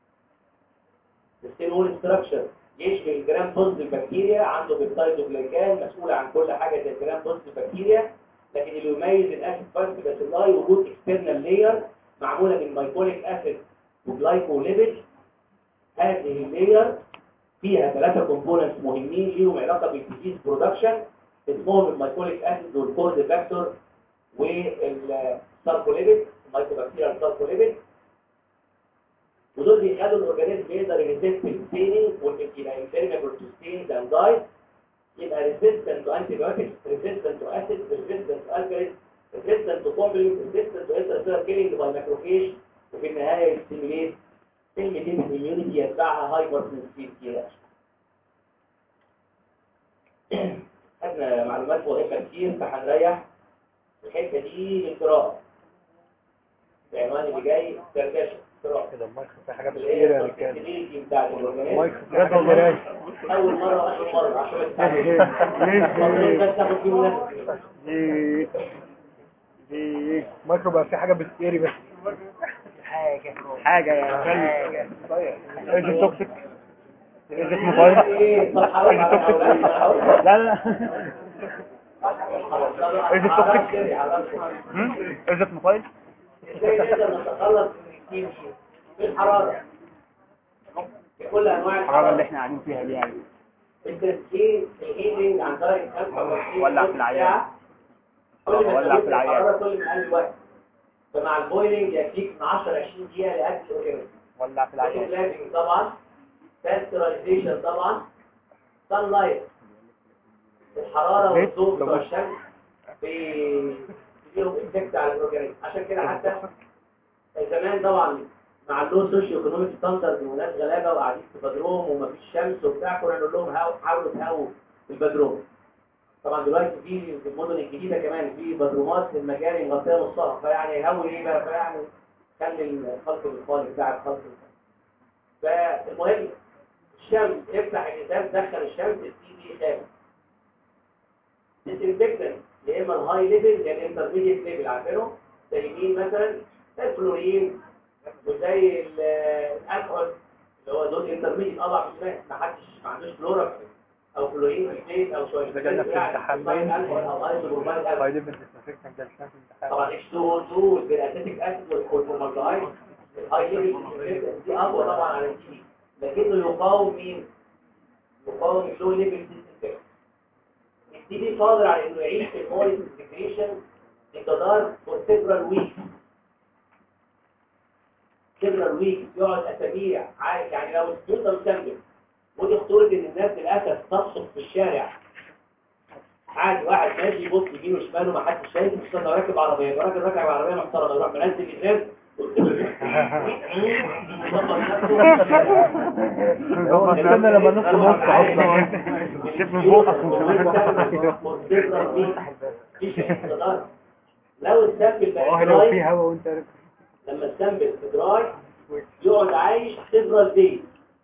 السيمول ستراكشر يشبه الجرام بوزيتيف بكتيريا عنده بيبتايدوجلايكان مسؤول عن كل حاجه زي الجرام بوزيتيف بكتيريا لكن اللي يميز الاسيد باسيلاي وجود اكسترنال لاير معموله من مايكوليك اسيد وجلايكوليبيد هذه اللاير فيها ثلاثه كومبوننتس مهمين ليهم علاقه بالديزيز برودكشن اسمهم المايكوليك اسيد والكورد فاكتور والساركوليبيد المايكوبكتيريال ساركوليبيد ودول بيخلوا الاورجانيزم يقدر يريزيست الستيننج ويبقى انفيرمبل تو ستينز اند دايز يبقى ريزيستنت تو انتي بايوتكس ريزيستنت تو اسيد ريزيستنت تو الكاليز ريزيستنت تو كومبلمنت ريزيستنت تو انترسيلر كيلينج باي ماكروفيج وفي النهايه يستيميليت الميديم اميونيتي يتبعها هايبر سنسيتيفيتي خدنا معلومات مهمه كتير فهنريح الحته دي للقراءه العنوان اللي جاي دردشه قراءه كده المايك في حاجات اللي هي كتيرة يا رجالة الفلكسبيليتي بتاعت الاورجانيزم المايك في حاجات كتيرة اول مره واخر مره عشان ما تتعلمش بس تاخد فيهم نفس دي دي مايكرو بقى في حاجة بتقري بس حاجة حاجة يا حاجة. فندم ايجي توكسيك ايجي موبايل ايه طب حرام ايجي على توكسيك أولادنا. لا لا Is it toxic? Is it mobile? ازاي نقدر نتخلص من الكيمياء في الحرارة في كل انواع الحرارة اللي الحرارة احنا قاعدين فيها دي يعني التسخين الهيلينج عن درجة 55 ولع في العيان. كل ما ولع تزود في العيان. الحرارة كل ما قل الوقت فمع البويلنج يكفيك من 10 ل 20 دقيقة لأكل الأورجانيزم ولع في العيان لازم طبعا باسترايزيشن طبعا سان لايت الحرارة ليه؟ والضوء لو بتوع مش- الشمس في ليهم افكت على الاورجانيزم عشان كده حتى زمان طبعا مع اللو سوشيو ايكونوميك ستاندرد وناس غلابه وقاعدين في بدروم ومفيش شمس وبتاع كنا نقول لهم هاو- حاولوا تهووا البدروم طبعا دلوقتي في في المدن الجديده كمان في بدرومات المجاري مغطيه نصها فيعني هوي ايه بقى فيعني خلي الخلق الخالق بتاع الخلق فالمهم الشمس افتح الازاز دخل الشمس السي دي خام ديسانفكتنت يا اما الهاي ليفل يا الانترميديت ليفل عارفينه زي مين مثلا زي الفلورين وزي ال- الالكحول اللي هو دول انترميديت اضعف شويه ما حدش ما عندوش فلورا او فلورين في البيت او شويه إذا جالنا في الامتحان باين. الكحول او ايزوبروبايل الكحول طيب الديسنفكتنت ده الشمس طبعا اتش 2 او 2 والاسيتيك اسيد والفورمالدهايد الهاي ليفل دي اقوى طبعا على التي لكنه يقاوم مين؟ يقاوم اللو ليفل ديسنفكت التي بي قادر على انه يعيش في المويس انتجريشن بجدار فور سيفرال ويك سيفرال ويك يقعد اسابيع عارف يعني لو السبيوتر سامبل ودي خطوره ان الناس للاسف تصف في الشارع عادي واحد ماشي يبص يمين وشمال وما حدش شايف خصوصا لو راكب عربيه يبقى راجل راكب عربيه محترمه يروح منزل الازاز استنى لما نص نص اصلا شوف من فوق لو السامبل اه بقى لو في دراي هوا وانت راكب. لما السامبل دراي يقعد عايش سيفرال دايز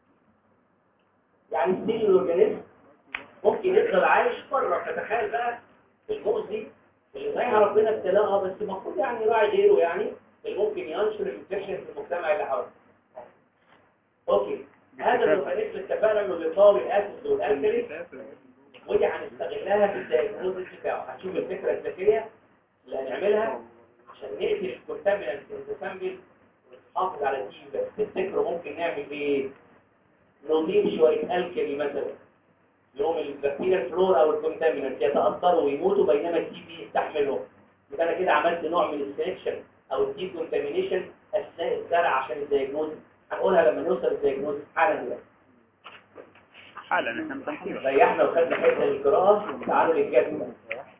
يعني ستيل الاورجانيزم ممكن يفضل عايش بره فتخيل بقى المؤذي اللي زي ربنا ابتلاها بس المفروض يعني يراعي غيره يعني اللي ممكن ينشر الانفكشن في المجتمع اللي حواليه اوكي هذا الاورجانيزم اتفقنا انه بيقاوم الاسيد والالكالي ودي هنستغلها في الدايجنوستس بتاعه هنشوف الفكره الذكيه اللي هنعملها عشان نقتل الكونتامينانت سامبل ونحافظ على التيم بس تفتكروا ممكن نعمل ايه؟ نضيف شويه الكالي مثلا يوم البكتيريا الفلورا او الكونتامينانت يتاثروا ويموتوا بينما التي بي يستحملهم يبقى انا كده عملت نوع من السلكشن او الدي كونتامينيشن اثناء الزرع عشان الدايجنوستس هنقولها لما نوصل الدايجنوستس حالا دلوقتي حالا احنا متنكرين ريحنا وخدنا حته للقراءه تعالوا للجد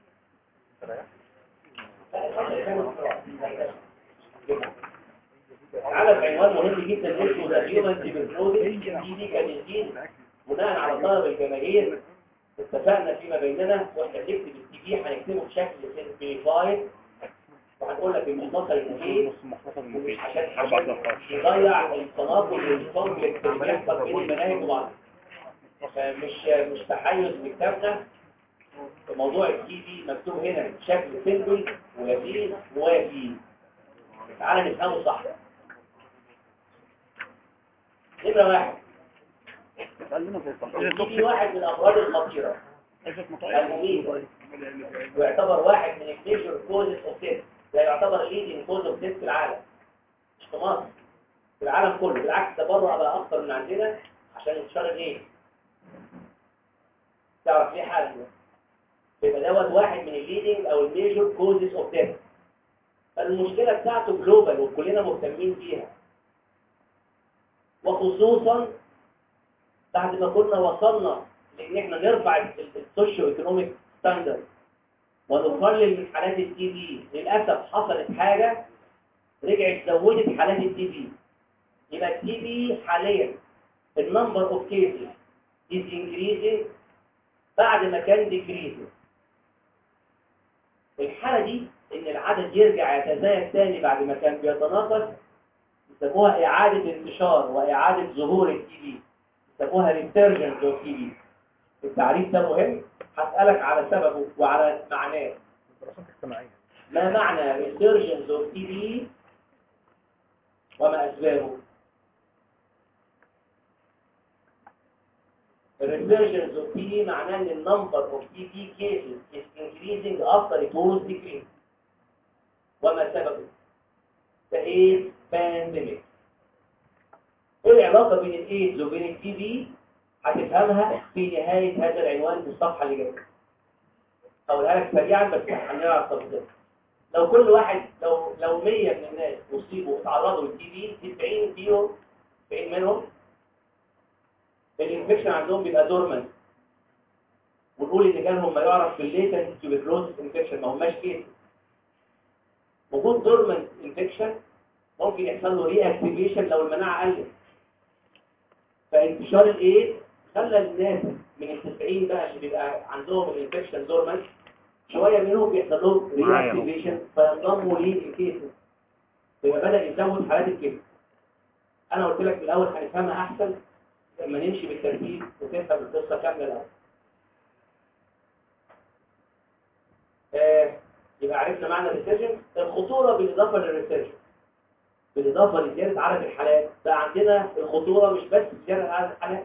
تعالى في عنوان مهم جدا اسمه ذا هيومن تيبركلوزيس دي دي كان الجين بناء على طلب الجماهير اتفقنا فيما بيننا واحنا بنكتب التي في هنكتبه بشكل سيمبليفايد وهنقول لك المختصر المفيد نص مختصر ومش مفيد عشان اربع عشان دقائق يضيع التناقض والكونفليكت اللي بيحصل بين المناهج وبعض مش مش تحيز في كتابنا موضوع التي في مكتوب هنا بشكل سيمبل ولذيذ ووافي تعالى نفهمه صح نمرة واحد اسألنا زي التي في واحد من الأمراض الخطيرة المميتة ويعتبر واحد من الميجر كوزز اوف ديث ده يعتبر ليدنج كوز اوف ديث في العالم مش في مصر في العالم كله بالعكس ده بره بقى اكتر من عندنا عشان انتشار الايه تعرف ليه حاجه يبقى دوت واحد من الليدنج او الميجر كوزز اوف ديث فالمشكله بتاعته جلوبال وكلنا مهتمين بيها وخصوصا بعد ما كنا وصلنا لان احنا نرفع السوشيو ايكونوميك ستاندرد ونقلل من حالات التي بي للاسف حصلت حاجه رجعت زودت حالات التي بي يبقى التي بي حاليا النمبر اوف كيسز از increasing بعد ما كان decreasing الحاله دي ان العدد يرجع يتزايد تاني بعد ما كان بيتناقص يسموها اعاده انتشار واعاده ظهور التي بي يسموها ريسيرجنس اوف تي بي التعريف ده مهم هسألك على سببه وعلى معناه دراسات اجتماعية ما معنى resurgence of TB وما أسبابه resurgence of TB معناه ان النمبر of TB cases is increasing after it was decreased وما سببه؟ ده ايه بانديميك ايه العلاقة بين الايدز وبين التي بي هتفهمها في نهاية هذا العنوان في الصفحة اللي جاية هقولها لك سريعا بس هنعرف تفاصيل لو كل واحد لو لو 100 من الناس اصيبوا اتعرضوا للتي بي 90 فيهم 90 منهم الانفكشن عندهم بيبقى دورمنت ونقول ان جالهم ما يعرف بالليتنت تيوبركلوز انفكشن ما هماش كيس وجود دورمنت انفكشن ممكن يحصل له ري اكتيفيشن لو المناعه قلت فانتشار الايد خلى الناس من ال 90 بقى اللي بيبقى عندهم الانفكشن دورمنت شويه منهم بيحصل لهم ري معايا. اكتيفيشن فينضموا للكيسز يبقى بدا يزود حالات الكيس انا قلت لك في الاول هنفهمها احسن لما نمشي بالترتيب وتفهم القصه كامله الاول آه يبقى عرفنا معنى الريسيرشن الخطوره بالاضافه للريسيرشن بالاضافه لزياده عدد الحالات بقى عندنا الخطوره مش بس زياده عدد الحالات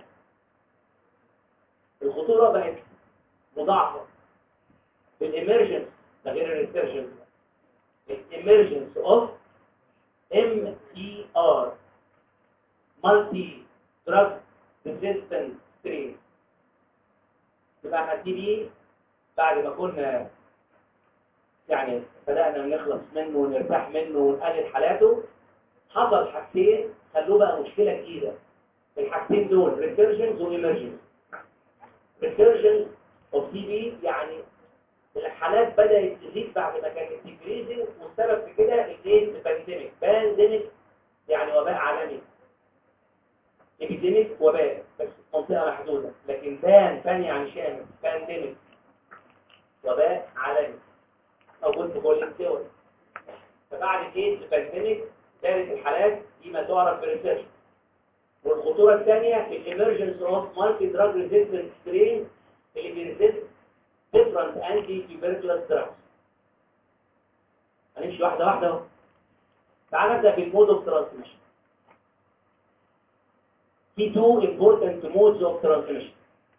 الخطوره بقت مضاعفه بالاميرجنس ده غير الريسيرشن الاميرجنس اوف ام تي ار مالتي دراج ريزيستنت سترين يبقى احنا التي بي بعد ما كنا يعني بدأنا نخلص منه ونرتاح منه ونقلل حالاته حصل حاجتين خلوه بقى مشكلة جديدة الحاجتين دول ريسيرجنز وإيمرجنز ريسيرجنز اوف تي بي يعني الحالات بدأت تزيد بعد ما كانت ديكريزنج والسبب في كده الايه بانديميك بانديميك يعني وباء عالمي ابيديميك وباء بس منطقة محدودة لكن بان بان يعني شامل بانديميك وباء عالمي موجود في كل الدول فبعد الايدز بانديميك ثالث الحالات دي ما تعرف بالريسيرش والخطورة الثانية الامرجنس اوف مالتي دراج ريزيستنت سترين اللي بيريزيست different anti-tuberculous drugs هنمشي واحدة واحدة اهو تعال نبدأ بالمود اوف ترانسميشن في two important modes of transmission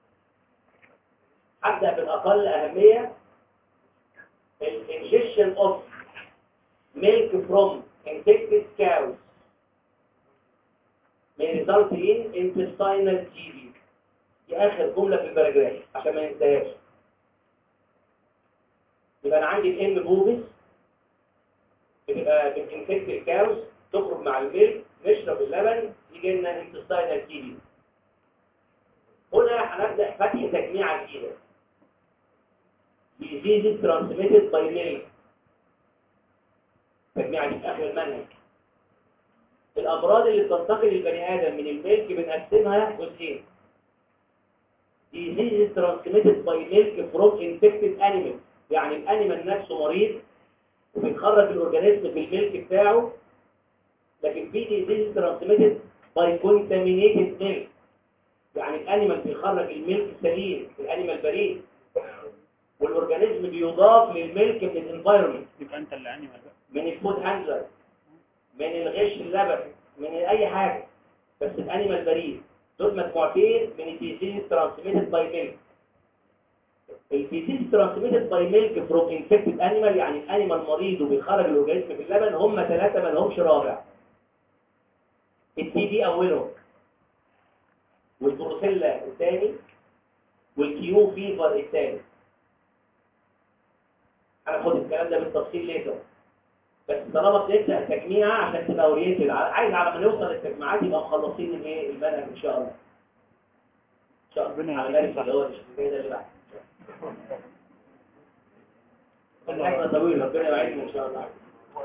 هبدأ بالأقل أهمية الانجكشن اوف milk from infected cows may result in intestinal TB دي آخر جملة في الباراجراف عشان ما ننساهاش يبقى أنا عندي الام بوبس بتبقى بتنفكت الكاوز تخرج مع الميلك نشرب اللبن يجي لنا intestinal TB هنا هنبدأ فتح تجميعة جديدة diseases transmitted by milk تجميعة دي في آخر المنهج الأمراض اللي بتنتقل للبني آدم من الملك بنقسمها جزئين diseases transmitted by milk from infected animals يعني الانيمال نفسه مريض وبيتخرج الاورجانيزم في الملك بتاعه لكن في diseases transmitted by contaminated milk يعني الانيمال بيخرج الملك سليم الانيمال بريء والاورجانيزم بيضاف للملك من الانفايرمنت يبقى انت اللي انيمال بقى من الفود هاندلر من الغش اللبن من اي حاجه بس الانيمال بريء دول مجموعتين من الديزيز ترانسميتد باي ميلك الديزيز ترانسميتد باي ميلك فروم انفكتد انيمال يعني الانيمال مريض وبيخرج الاورجانيزم في اللبن هم ثلاثه ما لهمش رابع التي بي اوله والبروسيلا الثاني والكيو فيفر الثاني هناخد الكلام ده بالتفصيل ليتر بس طالما بنبدا تجميع عشان تبقى اورينتد عايز على ما نوصل للتجميعات يبقى مخلصين الايه المنهج ان شاء الله ان شاء الله ربنا على يهديك بالك اللي هو الشيء ده اللي بعد المنهج طويل ربنا يعيننا ان شاء الله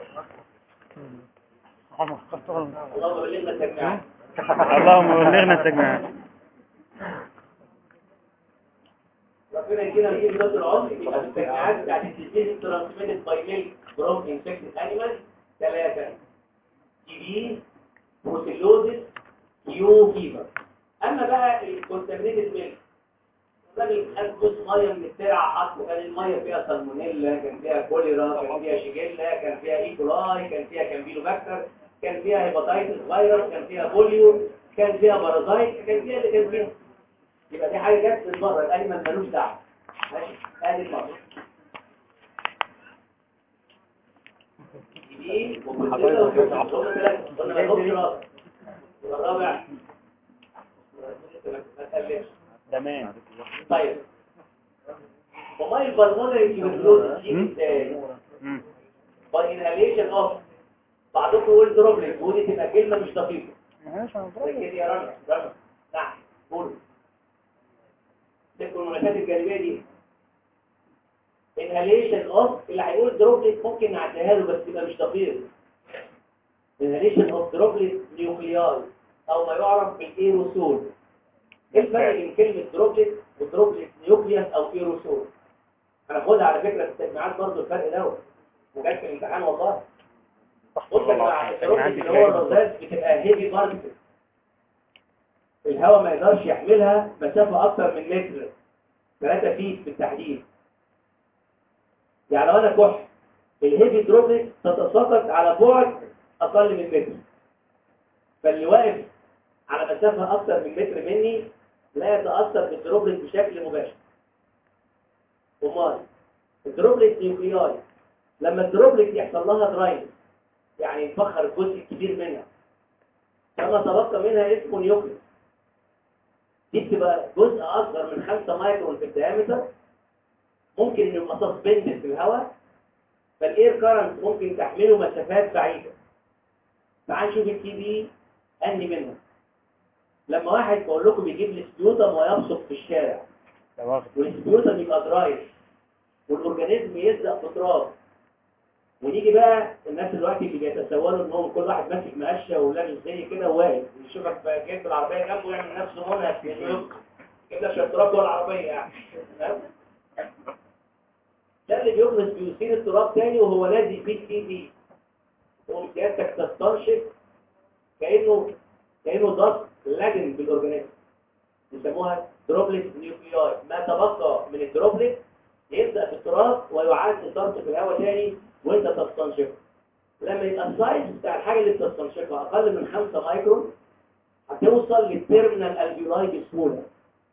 اللهم بلغنا التجميعات اللهم بلغنا التجميعات ربنا يدينا في ذات العمر يبقى التجميعات بتاعت الديزيز ترانسميتد باي ميلك فروم انفكتد انيمال ثلاثه تي بي بروسيلوزيس يو فيفر اما بقى الكونتامينيتد ميلك الراجل خد جزء ميه من الترعه حطه كان الميه فيها سالمونيلا كان فيها كوليرا كان فيها شيجيلا كان فيها ايكولاي كان فيها كامبيلوباكتر كان فيها هيباتايتس فيروس كان فيها بوليو كان فيها بارازايت كان فيها اللي كان فيها يبقى دي حاجه جت من بره الانيمال ملوش دعوه ماشي ادي المره دي وكلنا قلنا ثلاثه قلنا ما لهمش راس الرابع ما تقلقش تمام طيب وما البلمونري تيوبركلوز دي ازاي مم. باي انهاليشن اوف بعضكم يقول دروبلت ودي تبقى كلمه مش دقيقه زي كده يا رجل رجل نعم قول تذكر المنافات الجانبيه دي انهاليشن اوف اللي هيقول دروبلت ممكن نعديها له بس تبقى مش دقيق انهاليشن اوف دروبلت نيوكليار او ما يعرف بالايروسول ايه الفرق بين كلمه دروبلت ودروبلت نيوكليوس او ايروسول هناخدها على فكره في التجميعات برضه الفرق دوت وجات في الامتحان والله بص يا جماعه الدروبلت اللي هو الرذاذ بتبقى هيفي بارتكل الهواء ما يقدرش يحملها مسافه اكتر من متر 3 فيت بالتحديد يعني لو انا كح الهيفي دروبلت تتساقط على بعد اقل من متر فاللي واقف على مسافه اكتر من متر مني لا يتاثر بالدروبلت بشكل مباشر امال الدروبلت نيوكلياي لما الدروبلت يحصل لها دراين يعني يتبخر الجزء الكبير منها كما تبقى منها اسمه نيوكليس دي بتبقى جزء اصغر من 5 مايكرون في الديامتر ممكن انه يبقى سسبندد في الهواء فالاير كارنت ممكن تحمله مسافات بعيده تعال نشوف التي بي انهي منها لما واحد بقول لكم بيجيب لي سبيوتم ويبصق في الشارع والسبيوتم يبقى درايف والاورجانيزم يلزق في تراب ونيجي بقى الناس دلوقتي اللي بيتسولوا انهم كل واحد ماسك مقشه ولابس زي كده وواقف يشوفك بقى جايب العربيه جنبه يعمل نفسه منهك لانه يبقى كده شويه تراب جوه العربيه يعني تمام؟ ده اللي بيخلص بيثير التراب تاني وهو لازق فيه تي بي تقوم سيادتك تستنشق كانه كانه ضغط لاجن بالاورجانيزم يسموها دروبلت نيوكلياي ما تبقى من الدروبلت يبدا في التراب ويعاد اثارته في الهواء تاني وانت تستنشقه لما يبقى السايز بتاع الحاجه اللي بتستنشقها اقل من 5 مايكرون هتوصل للتيرمينال الفيولاي بسهوله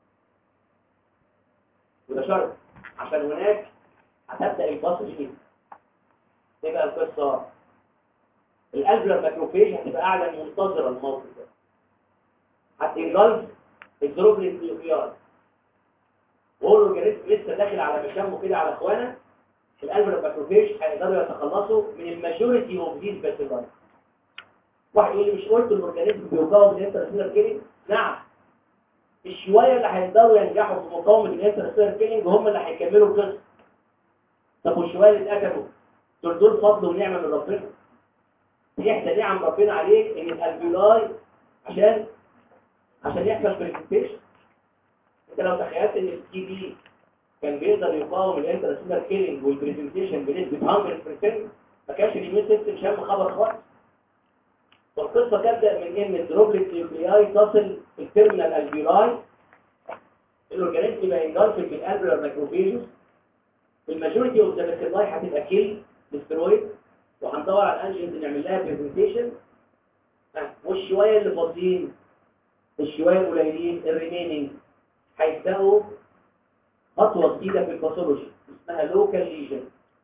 وده شرط عشان هناك هتبدا الباص جديد تبقى القصه الالفلر ماكروفيج هتبقى قاعده منتظره الموقف ده هتنجلف الدروبلت نيوكليار وهو الاورجانيزم لسه داخل على مشامه كده على اخوانا الالفر ماكروفيج هيقدروا يتخلصوا من الماجوريتي اوف ذيس باسيلاي واحد يقول لي مش قلت الاورجانيزم بيوقعوا من الانترسيلر كيلينج نعم الشويه اللي هيقدروا ينجحوا في مقاومه الانترسيلر كيلينج هم اللي هيكملوا القصه طب والشويه اللي اتقتلوا دول دول فضل ونعمه من ربنا دي احدى نعم ربنا عليك ان الالفيولاي عشان عشان يحصل بريزنتيشن انت لو تخيلت ان التي بي كان بيقدر يقاوم الانترسيلر كيلينج والبريزنتيشن بنسبه 100% ما كانش اليمين سيستم شام خبر خالص والقصه تبدا من ان الدروبلت نيوكلياي تصل في التيرمينال الفيولاي الاورجانيزم يبقى انجلف بالالفيولار ماكروفيجز الماجوريتي اوف ذا باسيلاي هتبقى كيل بالسترويد وهندور على الانجنز نعمل لها بريزنتيشن والشويه اللي فاضيين الشويه القليلين الريميننج هيبداوا خطوه جديده في الباثولوجي اسمها لوكال ليجن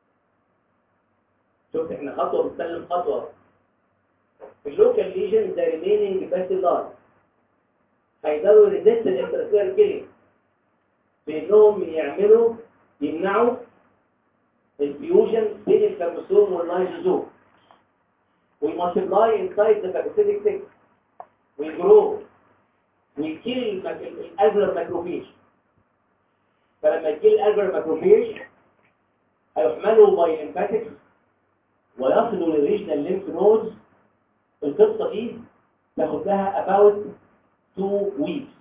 شفت احنا خطوه بنسلم خطوه في اللوكال ليجن ده ريميننج باسيلار هيقدروا ريزيست الانترسيلر كيلينج بانهم يعملوا يمنعوا الفيوجن بين الفاجوسوم واللايزوزوم ويمالتيبلاي انسايد ذا فاجوسيتك سيك ويجرو ويكيل الالفر ماكروفيج فلما يكيل الالفر ماكروفيج هيحملوا باي ليمفاتكس ويصلوا للريجنال ليمف نودز القصه دي تاخد لها about 2 weeks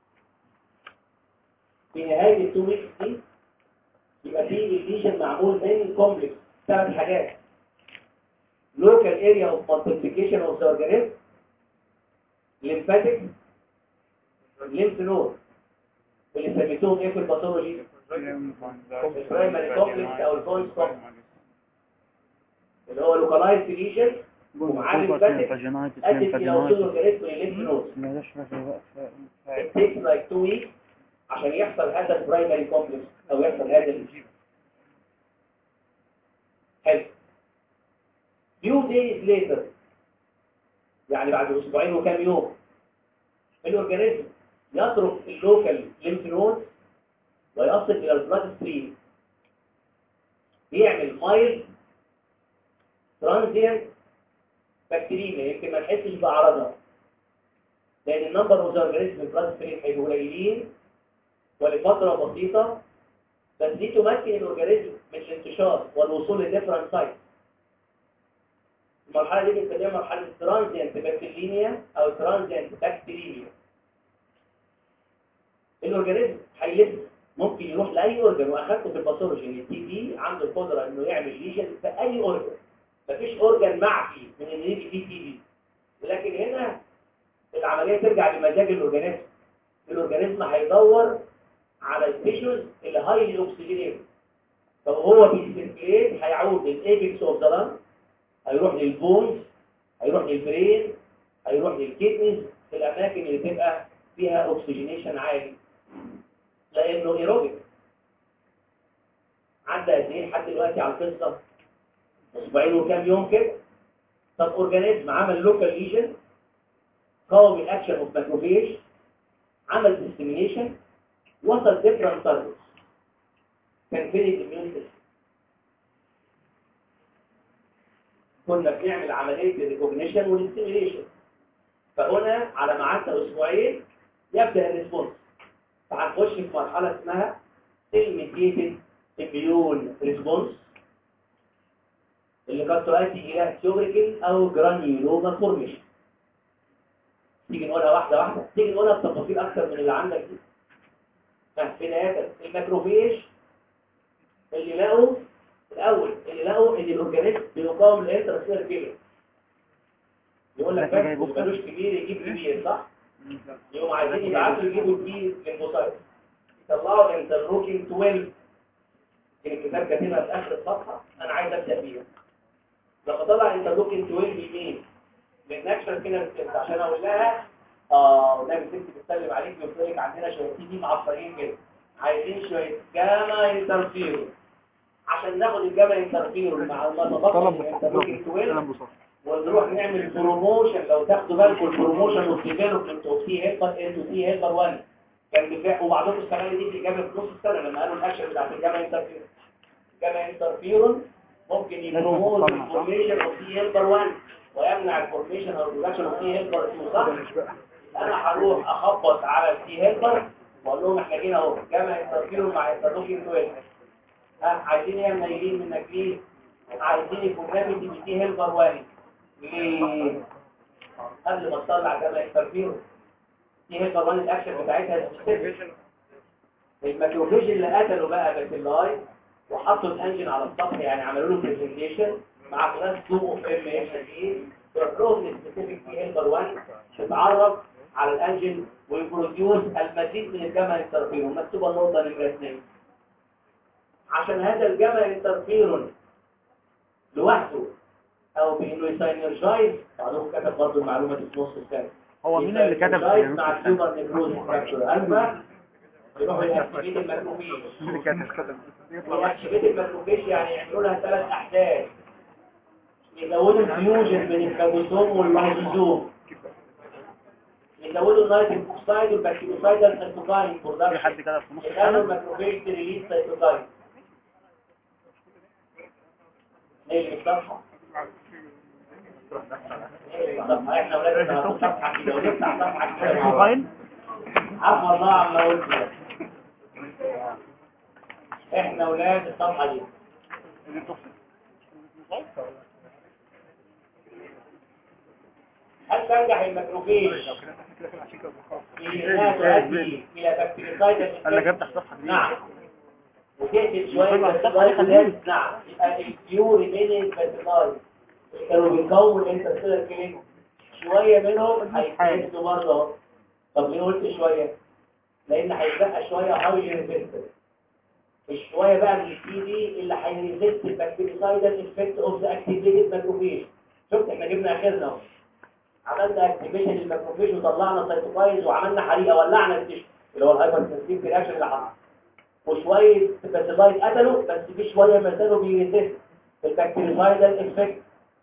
في نهايه ال 2 weeks دي يبقى في الليجن معمول من كومبلكس ثلاث حاجات local area of multiplication of the organism lymphatic lymph node اللي سميتوهم ايه في الباثولوجي البرايمري كومبلكس او الكونس كومبلكس اللي هو localized lesion ومعاه lymphatic ادت الى وصول الاورجانيزم للليمف نود it takes like two weeks عشان يحصل هذا البرايمري كومبلكس او يحصل هذا الجيب حلو few days later يعني بعد اسبوعين وكام يوم الاورجانيزم يترك اللوكال ليمف نود ويصل الى البلاد ستريم بيعمل مايل ترانزيانت بكتيريا يمكن ما نحسش باعراضها لان النمبر اوف اورجانيزم في البلاد ستريم هيبقوا قليلين ولفتره بسيطه بس دي تمكن الاورجانيزم من الانتشار والوصول لديفرنت سايت المرحله دي بنسميها مرحله ترانزيانت بكتيريميا او ترانزيانت بكتيريميا الاورجانيزم هيلف ممكن يروح لاي اورجان واخدته في الباثولوجي ان التي دي عنده القدره انه يعمل ليجن في اي اورجان مفيش اورجان معفي من ان يجي فيه تي دي لكن هنا العمليه ترجع لمزاج الاورجانيزم الاورجانيزم هيدور على التيشوز اللي هايلي اوكسجينيت فهو بيسيركليت هيعود للايبكس اوف ذا لانج هيروح للبونز هيروح للبرين هيروح للكيدنيز في الاماكن اللي تبقى فيها اوكسجينيشن عالي لانه ايروبيك عدى قد ايه لحد دلوقتي على القصه اسبوعين وكام يوم كده طب اورجانيزم عمل لوكال ليجن قاوم الاكشن اوف ماكروفيج عمل ديسكريميشن وصل ديفرنت تارجتس كان فين الاميون سيستم كنا بنعمل عمليه الريكوجنيشن والاستيميليشن فهنا على ما عدى اسبوعين يبدا الريسبونس فهنخش في مرحله اسمها الميديتد اميون ريسبونس اللي قد تؤدي الى تيوبريكل او جرانيولوما فورميشن تيجي نقولها واحده واحده تيجي نقولها بتفاصيل اكتر من اللي عندك دي ها بدايه الماكروفيج اللي لقوا الاول اللي لقوا ان الاورجانيزم بيقاوم الانترسيلر كيلو يقول لك بس ملوش كبير يجيب كبير صح يقوموا عايزين يبعتوا يجيبوا كبير للمصير يطلعوا الانترلوكين 12 الكتاب كاتبها في اخر الصفحه انا عايز ابدا بيها لما طلع انترلوكين 12 يمين من اكشن كده عشان اقول لها اه والنبي ست بتسلم عليك بيقول لك عندنا شويه دي معفرين كده عايزين شويه جاما انترفيرو عشان ناخد الجاما انترفيرو مع ما تبقى طلب من الانترلوكين 12 كلام بصح ونروح نعمل بروموشن لو تاخدوا بالكم البروموشن والديفلوبمنت اوف سي هيلبر انتو سي هيلبر 1 كان دفاع وبعضكم السنه دي في اجابه في نص السنه لما قالوا الاكشن بتاعت الجاما انترفيرون الجاما انترفيرون ممكن يبروموت الفورميشن اوف سي هيلبر 1 ويمنع الفورميشن او الريدكشن اوف سي هيلبر 2 صح؟ انا هروح اخبط على السي هيلبر واقول لهم احنا جينا اهو جاما انترفيرون مع انترلوكين 12 ها عايزين ايه منيلين منك ليه؟ عايزين الكومبابيتي بسي هيلبر 1 ليه؟ قبل ما تطلع جاما انترفيرون دي هي طبعا الاكشن بتاعتها سبيسيفيك الماكروفيج اللي قتلوا بقى بكلاي وحطوا الانجن على السطح يعني عملوا له برزنتيشن مع كلاس 2 اوف ام اتش دي تروح لهم السبيسيفيك دي هيلبر 1 تتعرف على الانجن ويبروديوس المزيد من الجاما انترفيرون مكتوبه النقطه نمره 2 عشان هذا الجاما انترفيرون لوحده او بانه يساينرجايز بعضهم كتب برضه المعلومه دي في نص السنه هو مين اللي كتب يساينرجايز مع السوبر نيكروز فاكتور الفا يروحوا يأكتيفيت الماكروفيج اللي كاتب كتب يأكتيفيت الماكروفيج يعني يعملوا لها ثلاث احداث يزودوا الفيوجن بين الفاجوسوم واللايزوزوم يزودوا النيتروك اوكسايد والبكتيروسايدال سيتوكاين في برودكشن حد كده في نص يخلوا السنة الماكروفيج تريليز سيتوكاين نيجي الصفحه الصفحه احنا ولاد صفحه كده ونفتح صفحه كده مع بعض. فايل عفوا الله عما قلت لك. احنا ولاد الصفحه دي هل تنجح الماكروفيج في انها تؤدي الى بكتيريسايد انا جبت صفحة جديدة نعم وتقتل شويه طبعا بكتيريسايد الصفحة دي ده؟ نعم يبقى الكيو ريمينينج بكتيريسايد كانوا بيكونوا انترسيلر كلينج شويه منهم هيتنسوا برضه اهو طب ليه قلت شويه لان هيتبقى شويه هاي ريزيستنس الشويه بقى من السي دي اللي هيريزيست البكتيريسايدال افكت اوف ذا اكتيفيتد ماكروفيج شفت احنا جبنا اخرنا اهو عملنا اكتيفيشن للماكروفيج وطلعنا سيتوكاينز وعملنا حريقه ولعنا التشو اللي هو الهايبر سنسيتيف رياكشن اللي حصل وشويه باسيلايت قتلوا بس في شويه ما زالوا بيريزيست البكتيريسايدال افكت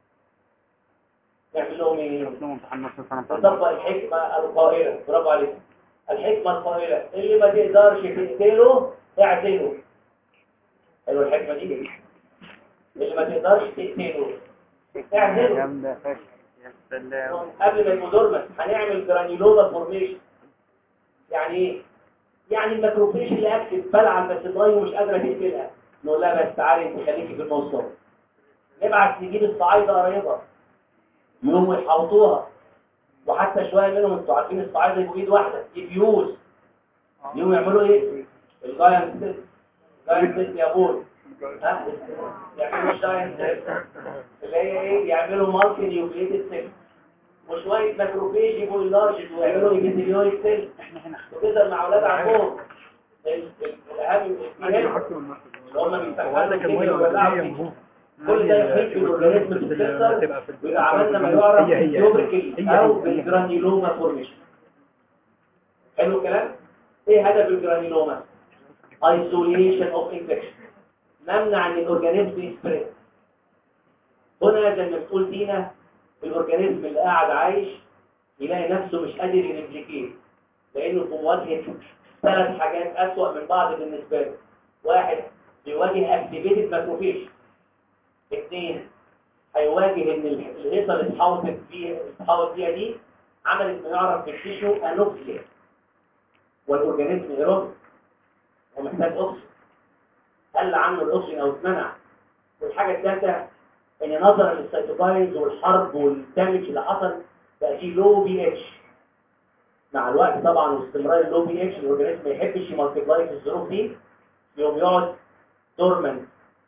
يعمل لهم ايه؟ شفناهم امتحان نص السنة بتاعت تطبق الحكمة القائلة برافو عليك الحكمة القائلة اللي ما تقدرش تقتله اعزله حلو الحكمة دي اللي ما تقدرش تقتله اعزله جامدة فشخ يا سلام قبل ما يبقوا دورمنت هنعمل جرانيولوما فورميشن يعني ايه؟ يعني الماكروفيش اللي اكتف بلع الباسيلاي ومش قادرة تقتلها نقول لها بس تعالي انت خليكي في النص اهو. نبعت نجيب الصعايدة قريبة يقوموا يحوطوها وحتى شوية منهم انتوا عارفين الصعايدة يبقوا ايد واحدة يبيوز يقوموا يعملوا ايه؟ الجاينت سيت جاينت سيت يا بول ها؟ يعملوا جاينت سيت اللي هي ايه؟ يعملوا مالتي نيوكليتد سيل وشوية ماكروفيج يبقوا اللارج ويعملوا ايبيثيليويد سيل وكده مع اولاد عندهم ال- ال- الاهم عندي الاثنين حكم المنطق اللي هم هو بيستخدموا عندك المية ويولعوا والدنيا فيه. مهو كل ده يخف الاورجانيزم في السيستم ويبقى عملنا ما يعرف هي هي باليوبريكل هي او هي. بالجرانيولوما فورميشن حلو الكلام ايه هدف الجرانيولوما isolation of infection نمنع ان الاورجانيزم يسبريد هنا زي ما بتقول دينا الاورجانيزم اللي قاعد عايش يلاقي نفسه مش قادر يريبليكيت لانه في مواجهه ثلاث حاجات اسوأ من بعض بالنسبه له واحد بيواجه اكتيفيتد ماكروفيج اثنين هيواجه ان الهيصه اللي اتحوطت فيها اتحوط فيها دي عملت ما يعرف في التيشو انوكسيا والاورجانيزم ايروبيك ومحتاج اكسجين قل عنه الاكسجين او اتمنع والحاجه الثالثه ان نظرا للسيتوكاينز والحرب والدمج اللي حصل بقى فيه لو بي اتش مع الوقت طبعا واستمرار اللو بي اتش الاورجانيزم ما يحبش يمالتيبلاي في الظروف دي يوم يقعد دورمنت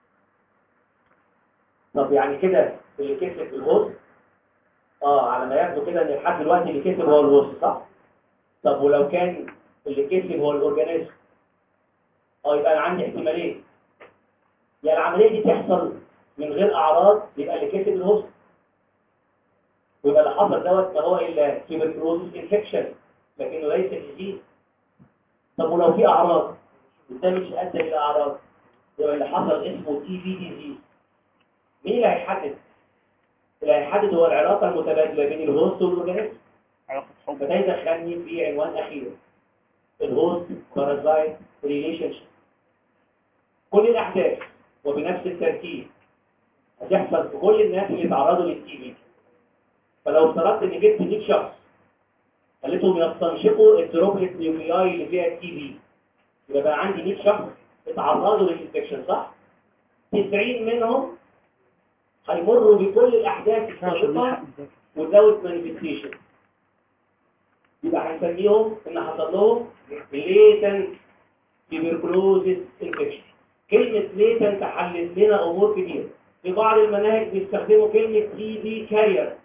طب يعني كده اللي كسب الهوست اه على ما ياخدوا كده ان لحد دلوقتي اللي كسب هو الهوست صح طب ولو كان اللي كسب هو الاورجانيزم اه يبقى انا عندي احتمالين يا العمليه دي تحصل من غير اعراض يبقى اللي كسب الهوست ويبقى اللي حصل دوت ما هو الا تيبركلوزس انفكشن لكنه ليس ديزيز طب ولو في اعراض وده مش ادى الى اعراض يبقى اللي حصل اسمه تي بي ديزيز مين اللي هيحدد اللي هيحدد هو العلاقه المتبادله بين الهوست والاورجانيزم علاقة حب فده يدخلني في عنوان اخير الهوست بارازايت ريليشن شيب كل الاحداث وبنفس الترتيب هتحصل في كل الناس اللي اتعرضوا للتي بي فلو افترضت ان جبت 100 شخص خليتهم يستنشقوا الدروبلت نيوكلياي اللي فيها التي بي يبقى بقى عندي 100 شخص اتعرضوا للانفكشن صح 90 منهم هيمروا بكل الاحداث السابقه without manifestation يبقى هنسميهم ان حصل لهم latent tuberculosis infection كلمة latent تحلل لنا امور كتير في بعض المناهج بيستخدموا كلمة تي بي كارير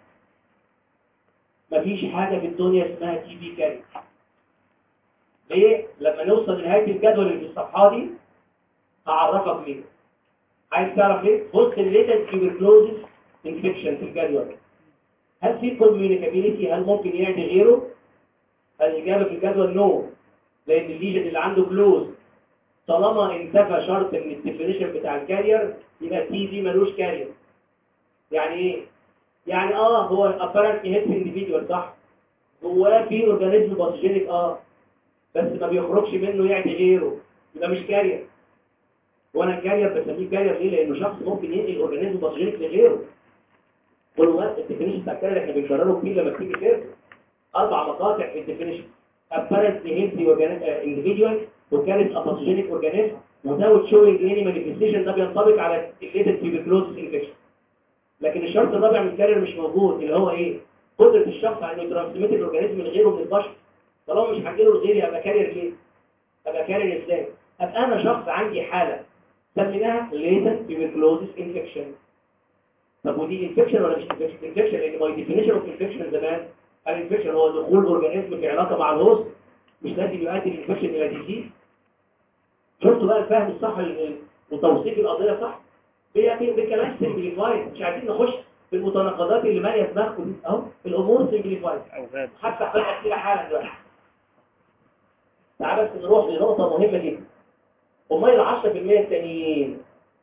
مفيش حاجة في الدنيا اسمها تي بي كارير ليه؟ لما نوصل لنهاية الجدول اللي في الصفحة دي هعرفك ليه عايز تعرف ليه؟ بص الليتنت tuberculosis infection في الجدول هل في communicability هل ممكن يعدي غيره؟ الإجابة في الجدول نو لأن الليجن اللي عنده كلوز طالما انتفى شرط من الديفينيشن بتاع الكارير يبقى تي دي ملوش كارير يعني ايه؟ يعني اه هو apparently هيلث individual صح جواه في اورجانيزم باثوجينيك اه بس ما بيخرجش منه يعدي غيره يبقى مش كارير وانا الكارير بسميه كارير ليه؟ لانه شخص ممكن ينقل اورجانيزم باثوجينيك لغيره كل وقت الديفينيشن بتاع الكارير احنا بنكرره كتير لما بتيجي سيرت اربع مقاطع في الديفينيشن apparently healthy organ- uh, individual وكانت pathogenic organism without showing any manifestation ده بينطبق على related tuberculosis infection لكن الشرط الرابع من الكارير مش موجود اللي هو ايه قدرة الشخص على انه يترانسميت الاورجانيزم لغيره من البشر طالما مش هجيله لغيري ابقى كارير ليه ابقى كارير ازاي ابقى انا شخص عندي حالة سميناها latent tuberculosis infection طب ودي انفكشن ولا مش انفكشن انفكشن لان باي ديفينيشن اوف انفكشن زمان الانفكشن هو دخول اورجانيزم في علاقه مع الهوست مش لازم يؤدي الانفكشن الى ديزيز شفتوا بقى الفهم الصح ال- وتوصيف القضيه صح هي في- بكلام سمبليفايد مش عايزين نخش في المتناقضات اللي ماليه دماغكم دي اهو الامور سمبليفايد او غاب هفتح بقى كده حالا دلوقتي تعال بس نروح لنقطة مهمة جدا امال ال 10% التانيين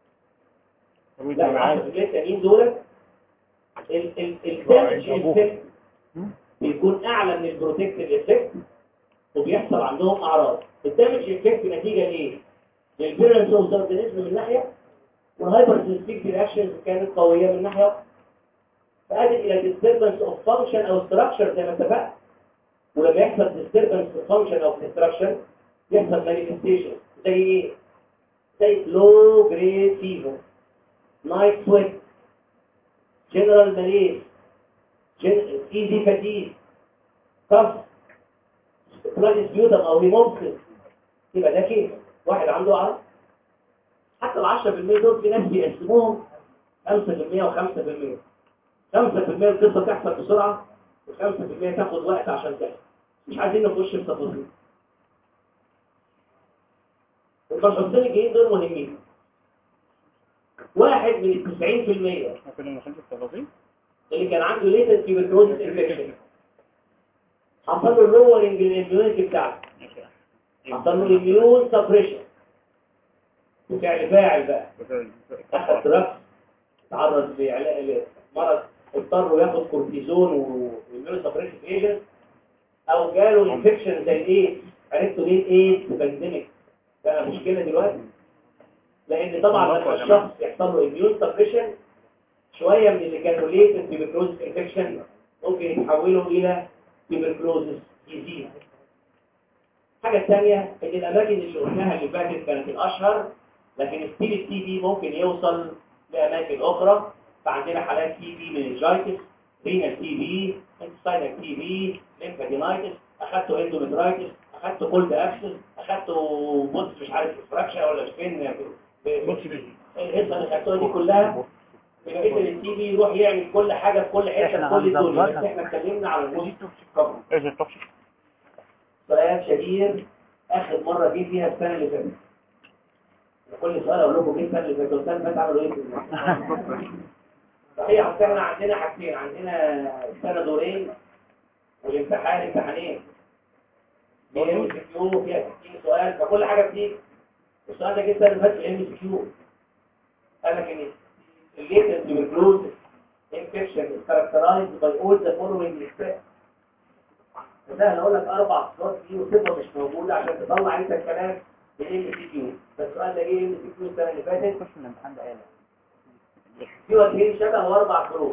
لا ال 10% التانيين دول الدامج افكت بيكون اعلى من البروتكتيف افكت وبيحصل عندهم اعراض الدامج افكت نتيجة لايه؟ للفيرنس اوف اورجانيزم من ناحية والهايبر سنسيتيف رياكشنز كانت قوية من ناحية أخرى. فادت الى disturbance of function او structure زي ما اتفقنا ولما يحصل disturbance of function او structure يحصل manifestation زي ايه؟ زي low grade fever night sweat general malaise gen- easy fatigue cough blood sputum او hemolysis يبقى ده كيس واحد عنده عرض حتى ال 10% دول في ناس بيقسموهم 5% و5% 5% القصه تحصل بسرعه و5% تاخد وقت عشان تحصل مش عايزين نخش في تفاصيل التشخيصين الجايين دول مهمين واحد من ال 90% ممكن ندخل في التفاصيل اللي كان عنده ليتنت تيوبركلوزيس انفكشن حصل له لورنج الاميونيتي بتاعته حصل له اميون سبريشن وفعل فاعل بقى اخذ دراكس تعرض لعلاج مرض اضطروا ياخد كورتيزون واميون سبريشن ايجنت او جاله انفكشن زي الايه عرفتوا ليه الايه بانديميك بقى مشكله دلوقتي لان طبعا لما الشخص يحصل له اميون سبريشن شويه من اللي كانوا ليتنت تيوبركلوزيس انفكشن ممكن يتحولوا الى تيوبركلوزيس ديزيز الحاجه الثانيه ان الاماكن اللي قلناها اللي فاتت كانت الاشهر لكن ستيل التي بي ممكن يوصل لاماكن اخرى فعندنا حالات تي بي مننجايتس رينال تي بي انتستاينال تي بي ليمفادينايتس اخدته اندوميترايتس اخدته كولد ابسس اخدته بوتس مش عارف فراكشر ولا مش فين بص الهيصه اللي خدتوها دي كلها يبقى اذا التي بي يروح يعمل كل حاجه في كل حته في إحنا كل الدنيا بس هنظبطها. احنا اتكلمنا على الجزء الكبرى ايش التوكسيك سؤال شهير اخر مره جه فيها السنه اللي فاتت كل سؤال اقول لكم ايه السنه اللي فاتت السنه اللي فاتت عملوا ايه في الموضوع؟ صحيح أصل احنا عندنا حاجتين عندنا السنه دورين والامتحان امتحانين دي ام سي كيو فيها 60 سؤال فكل حاجه بتيجي السؤال ده جه السنه اللي فاتت ام سي كيو قال لك ان الليتنت tuberculosis infection is characterized by all the following effects سهل اقول لك اربع صفات دي وصفه مش موجوده عشان تطلع انت الكلام بالام سي كيو بس السؤال ده جه ام سي كيو السنه اللي فاتت خش الامتحان ده قال في وجهين شبه واربع فروق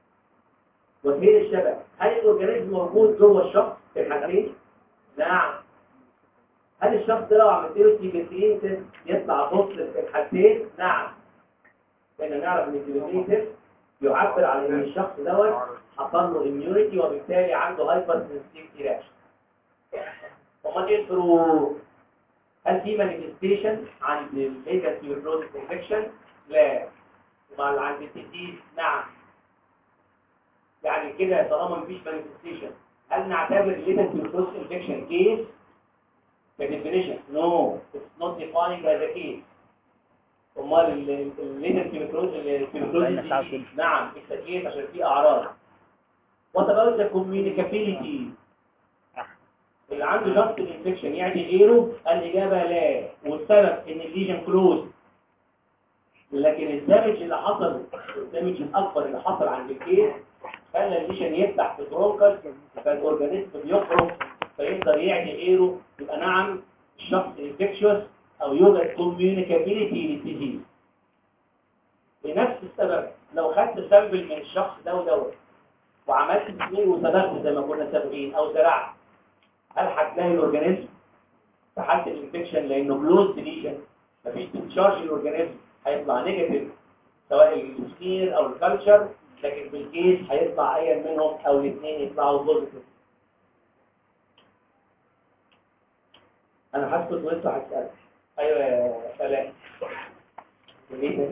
وجهين الشبه هل الاورجانيزم موجود جوه الشخص في الحالتين نعم هل الشخص ده لو عملت له تيبتين تيست يطلع بص في الحالتين نعم لان نعرف ان التيبتين تيست يعبر عن ان الشخص دوت حصل له اميونيتي وبالتالي عنده هايبر سنسيتيفيتي رياكشن امال ايه الفروق هل في مانيفستيشن عند الليجا تيوبروزيس انفكشن لا امال عند التديس نعم يعني كده طالما مفيش مانيفستيشن هل نعتبر الليجا تيوبروزيس انفكشن كيس كديفينيشن نو اتس نوت ديفايند as a case امال الليجا تيوبروزيس نعم التكييف عشان في اعراض وات اباوت ذا كوميونيكابيلتي اللي عنده جاست انفكشن يعني غيره الاجابه لا والسبب ان الليجن كلوز لكن الدمج اللي حصل الدمج الاكبر اللي حصل عند الكيس خلى الليجن يفتح في برونكس فالاورجانيزم بيخرج فيقدر يعدي غيره يبقى نعم الشخص انفكشوس او يوجد كوميونيكابيلتي للديزيز لنفس السبب لو خدت سامبل من الشخص ده ودوت وعملت تسمير وصبغت زي ما كنا سابقين او زرعت هل هتلاقي الاورجانيزم في حاله الانفكشن لانه كلوز ديليشن مفيش تتشارج الاورجانيزم هيطلع نيجاتيف سواء التسمير او الكالتشر لكن في الكيس هيطلع ايا منهم او الاثنين يطلعوا بوزيتيف انا هسكت وانت هتسال ايوه يا سلام ليه تاني؟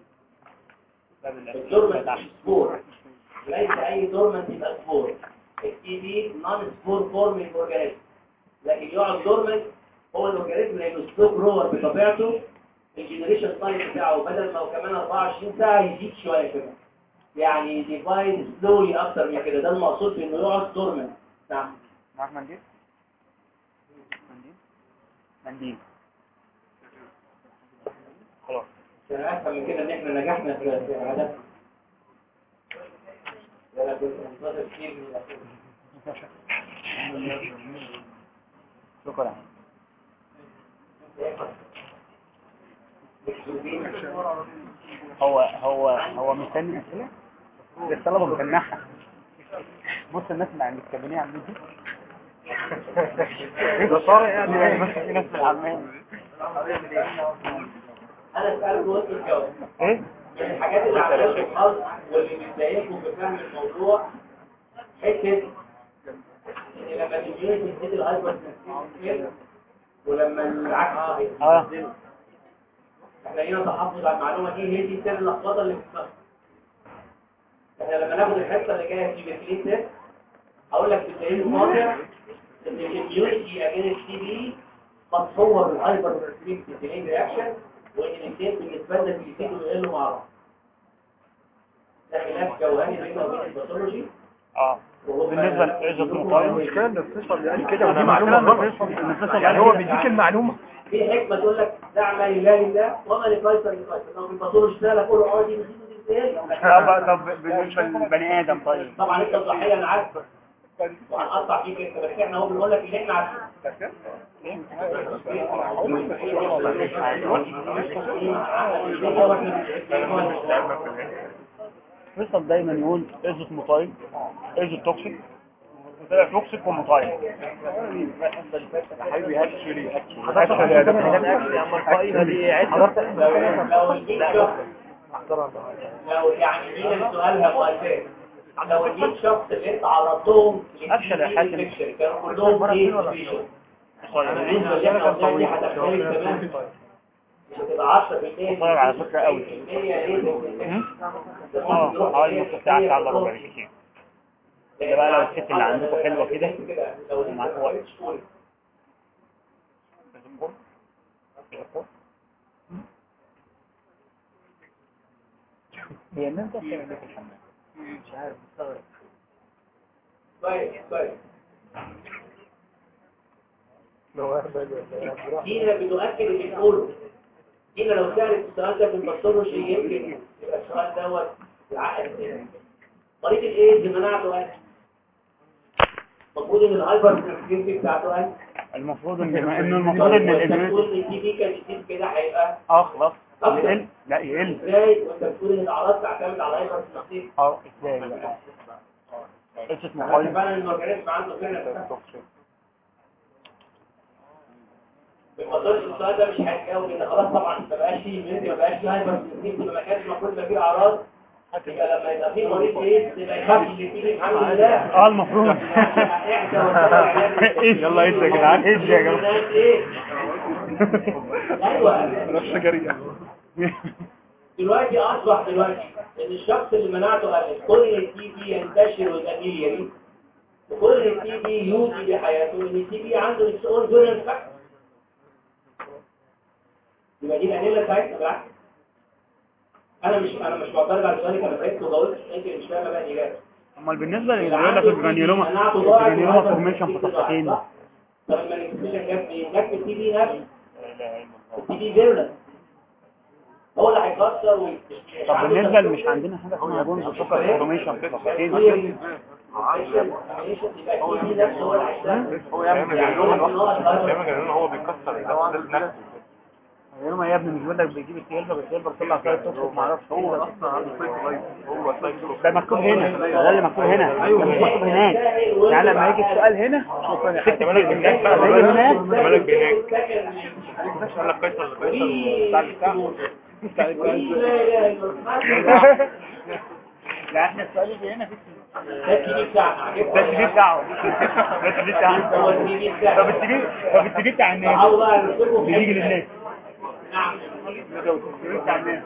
الدورمنت مش سبور ليس اي دورمنت يبقى سبور التي بي نون سبور فورمينج اورجانيزم لكن يقعد دورمنت هو الاورجانيزم لانه سلو جروور بطبيعته الجنريشن تايم بتاعه بدل ما هو كمان 24 ساعه يزيد شويه كده يعني ديفايد سلولي اكتر من كده ده المقصود بانه يقعد دورمنت نعم معاك منديل؟ منديل؟ منديل خلاص عشان افهم من كده ان احنا نجحنا في في هدف انا كنت منتظر كتير من الأسئلة. شكرا هو هو هو مستني اسئله ده الطلبه متنحه بص الناس اللي عند الكابينيه عاملين ايه ده طارق يعني بس في ناس في الحمام انا سألت وانت تجاوب ايه من الحاجات اللي عملتها الخلق واللي بتضايقكم في فهم الموضوع حته ان لما الاميونيتي تزيد الهايبر سنسيتيف ولما العكس صحيح اه احنا هنا تحفظ على المعلومه دي هي دي سر اللخبطه اللي بتحصل احنا لما ناخد الحصه اللي جايه في بكليه تيست هقول لك بالدليل الواقع ان الاميونيتي اجينست تي بي متصور بالهايبر سنسيتيف رياكشن وان الاثنين بالنسبه لنا بيزيدوا ويقلوا مع بعض ده خلاف جوهري بينه وبين الباثولوجي اه وهم- بالنسبه لايزوت موبايل المشكلة ان الفيصل قال كده ودي أنا معلومة معلومة غلط الفيصل- إن الفيصل يعني قال هو كده. بيديك المعلومة في حكمه تقول لك دع ما لله لله وما لقيصر لقيصر لو في الباثولوجي ده لك قول اه دي بتزيد ودي بتقل طب طب بالنسبه للبني ادم طيب طبعا انت الضحيه انا عارف وهنقطع فيك انت بس احنا هو بنقول لك اللي احنا عارفينه فيصل دايما يقول ايزوت موتايل ايزوت توكسيك طلع توكسيك وموتايل حبيبي اكشولي اكشلي يا دكتور دي حضرتك لو الجيل شخص لو يعني مين سؤالها مؤسسات لو الجيل شخص اللي انت عرضتهم أفشل يا حاتم. للتكنيك كانوا كلهم ايه سبيشال بالنسبه اللي احنا قلناها دي هتختلف تماما مش هتبقى 10% قصير على فكرة قوي. 20% ايه اه حوالي نص ساعه ساعه الا ربع بالكتير ده بقى لو الست اللي عندكم حلوه كده لو معاك وقت. هي الناس ده بتعمل ايه في الحمام مش عارف مستغرب كويس كويس لو اهبل ولا دينا بتؤكد اللي بتقوله دينا لو سألت السؤال ده في الباثولوجي يمكن يبقى السؤال دوت العقل مريض الايدز مناعته قد المفروض ان الهايبر سنسيتيفيتي بتاعته قد المفروض ان بما انه المفروض ان وانت الادمان بتقول ان التي بي كان يزيد كده هيبقى اه خلاص يقل لا يقل ازاي وانت بتقول ان الاعراض تعتمد على الهايبر سنسيتيفيتي اه ازاي بقى قصه احنا موبايل فعلا المورجانيزم عنده فعلا بالمصادر السؤال ده مش هيتجاوب لان خلاص طبعا ما بقاش فيه ميديا ما بقاش فيه هايبر سنسيتيفيتي ما كانش المفروض يبقى فيه اعراض يبقى لما يبقى فيه مريض ايدز يبقى يخاف اللي فيه الحمد لله اه المفروض ايش يلا ايش يا جدعان ايش يا جدعان ايوه نفس جريئة دلوقتي اصبح دلوقتي ان الشخص اللي مناعته قلت كل التي بي ينتشر ويبقى ملياري وكل التي بي يوجي بحياته ان التي بي عنده اتس اون فيرنس فاكتور يبقى دي الادله بتاعتنا بالعكس انا مش انا مش معترض على سؤالك انا فهمت وجاوبت انت مش فاهمه بقى الاجابه امال بالنسبه اللي بيقول لك الجرانيولوما الجرانيولوما فورميشن في صفحتين طب المانيفستيشن جاب ايه؟ جاب التي بي نفسه التي بي فيرنس هو اللي هيكسر وي- مش طب عنده بالنسبه اللي تفكير. مش عندنا حاجه اسمها جونز سكر فورميشن في صفحتين هو يعمل جريئة هو بيكسر نفسه الجرانيولوما يا ابني مش بيقول لك بيجيب السيلفر بالسيلفر طلع فيها توكسيك ما اعرفش هو اصلا عنده سايكولايز هو سايكولايز ده مكتوب هنا ده اللي مكتوب هنا ايوه مش مكتوب هناك يعني لما يجي السؤال هنا تكتب مالك بهناك بقى زي هناك مالك بهناك قال لك قيصر قيصر بتاع الساعة لا احنا السؤال اللي هنا في ده التي بي بتاعنا ده السي بتاعه ده السي بتاعه هو التي بي طب بتاعنا السي طب السي بتاع الناس تعالوا بقى نمسكه في بيجي حتة. للناس نعم السي بتاع الناس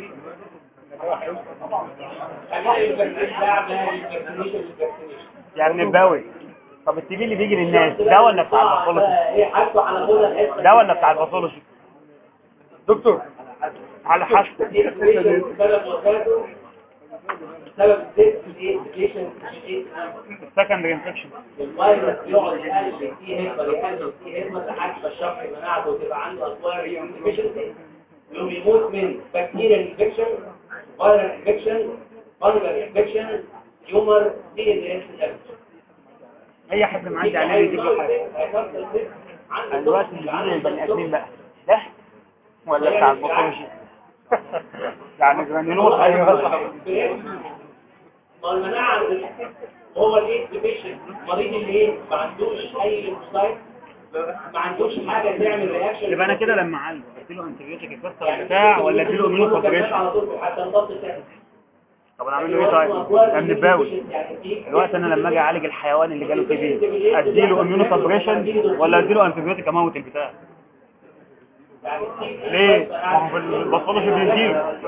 خلينا الفاكسين ده عمال الفاكسينيشن الفاكسينيشن يا ابن الباوي طب السي اللي بيجي للناس ده ولا بتاع الباثولوجي ايه حاجته على كل الحصه ده ولا بتاع الباثولوجي دكتور على حسب الفاكسينيشن سبب وفاته سبب الست الايه ايه السكندري انفكشن الفيروس يقعد يقلل فيه هيبر يقلل فيه هيبر لحد ما الشخص مناعته وتبقى عنده اطوار انفكشن يوم يموت من بكتيريا انفكشن فيرال انفكشن فانجل انفكشن تيومر دي ان اس اي حد معدي عليه يجيب له حاجه دلوقتي اللي بيجي البني ادمين بقى ده ولا بتاع الباثولوجي يعني جرانيولوس ايوه ما المناعة عند ال- هو الايه ديفيشن المريض اللي ايه ما عندوش اي ليمفوسايت ما عندوش حاجة تعمل رياكشن يبقى انا كده لما اعالجه اديله انتبيوتيك يكسر البتاع ولا اديله امينو سبريشن على طول حتى الضغط الثاني طب انا اعمل له ايه طيب ده من الباول دلوقتي انا لما اجي اعالج الحيوان اللي جاله تي بي اديله اميونو سبريشن ولا اديله انتبيوتيك اموت البتاع ليه ما هو في الباثولوجي بنديله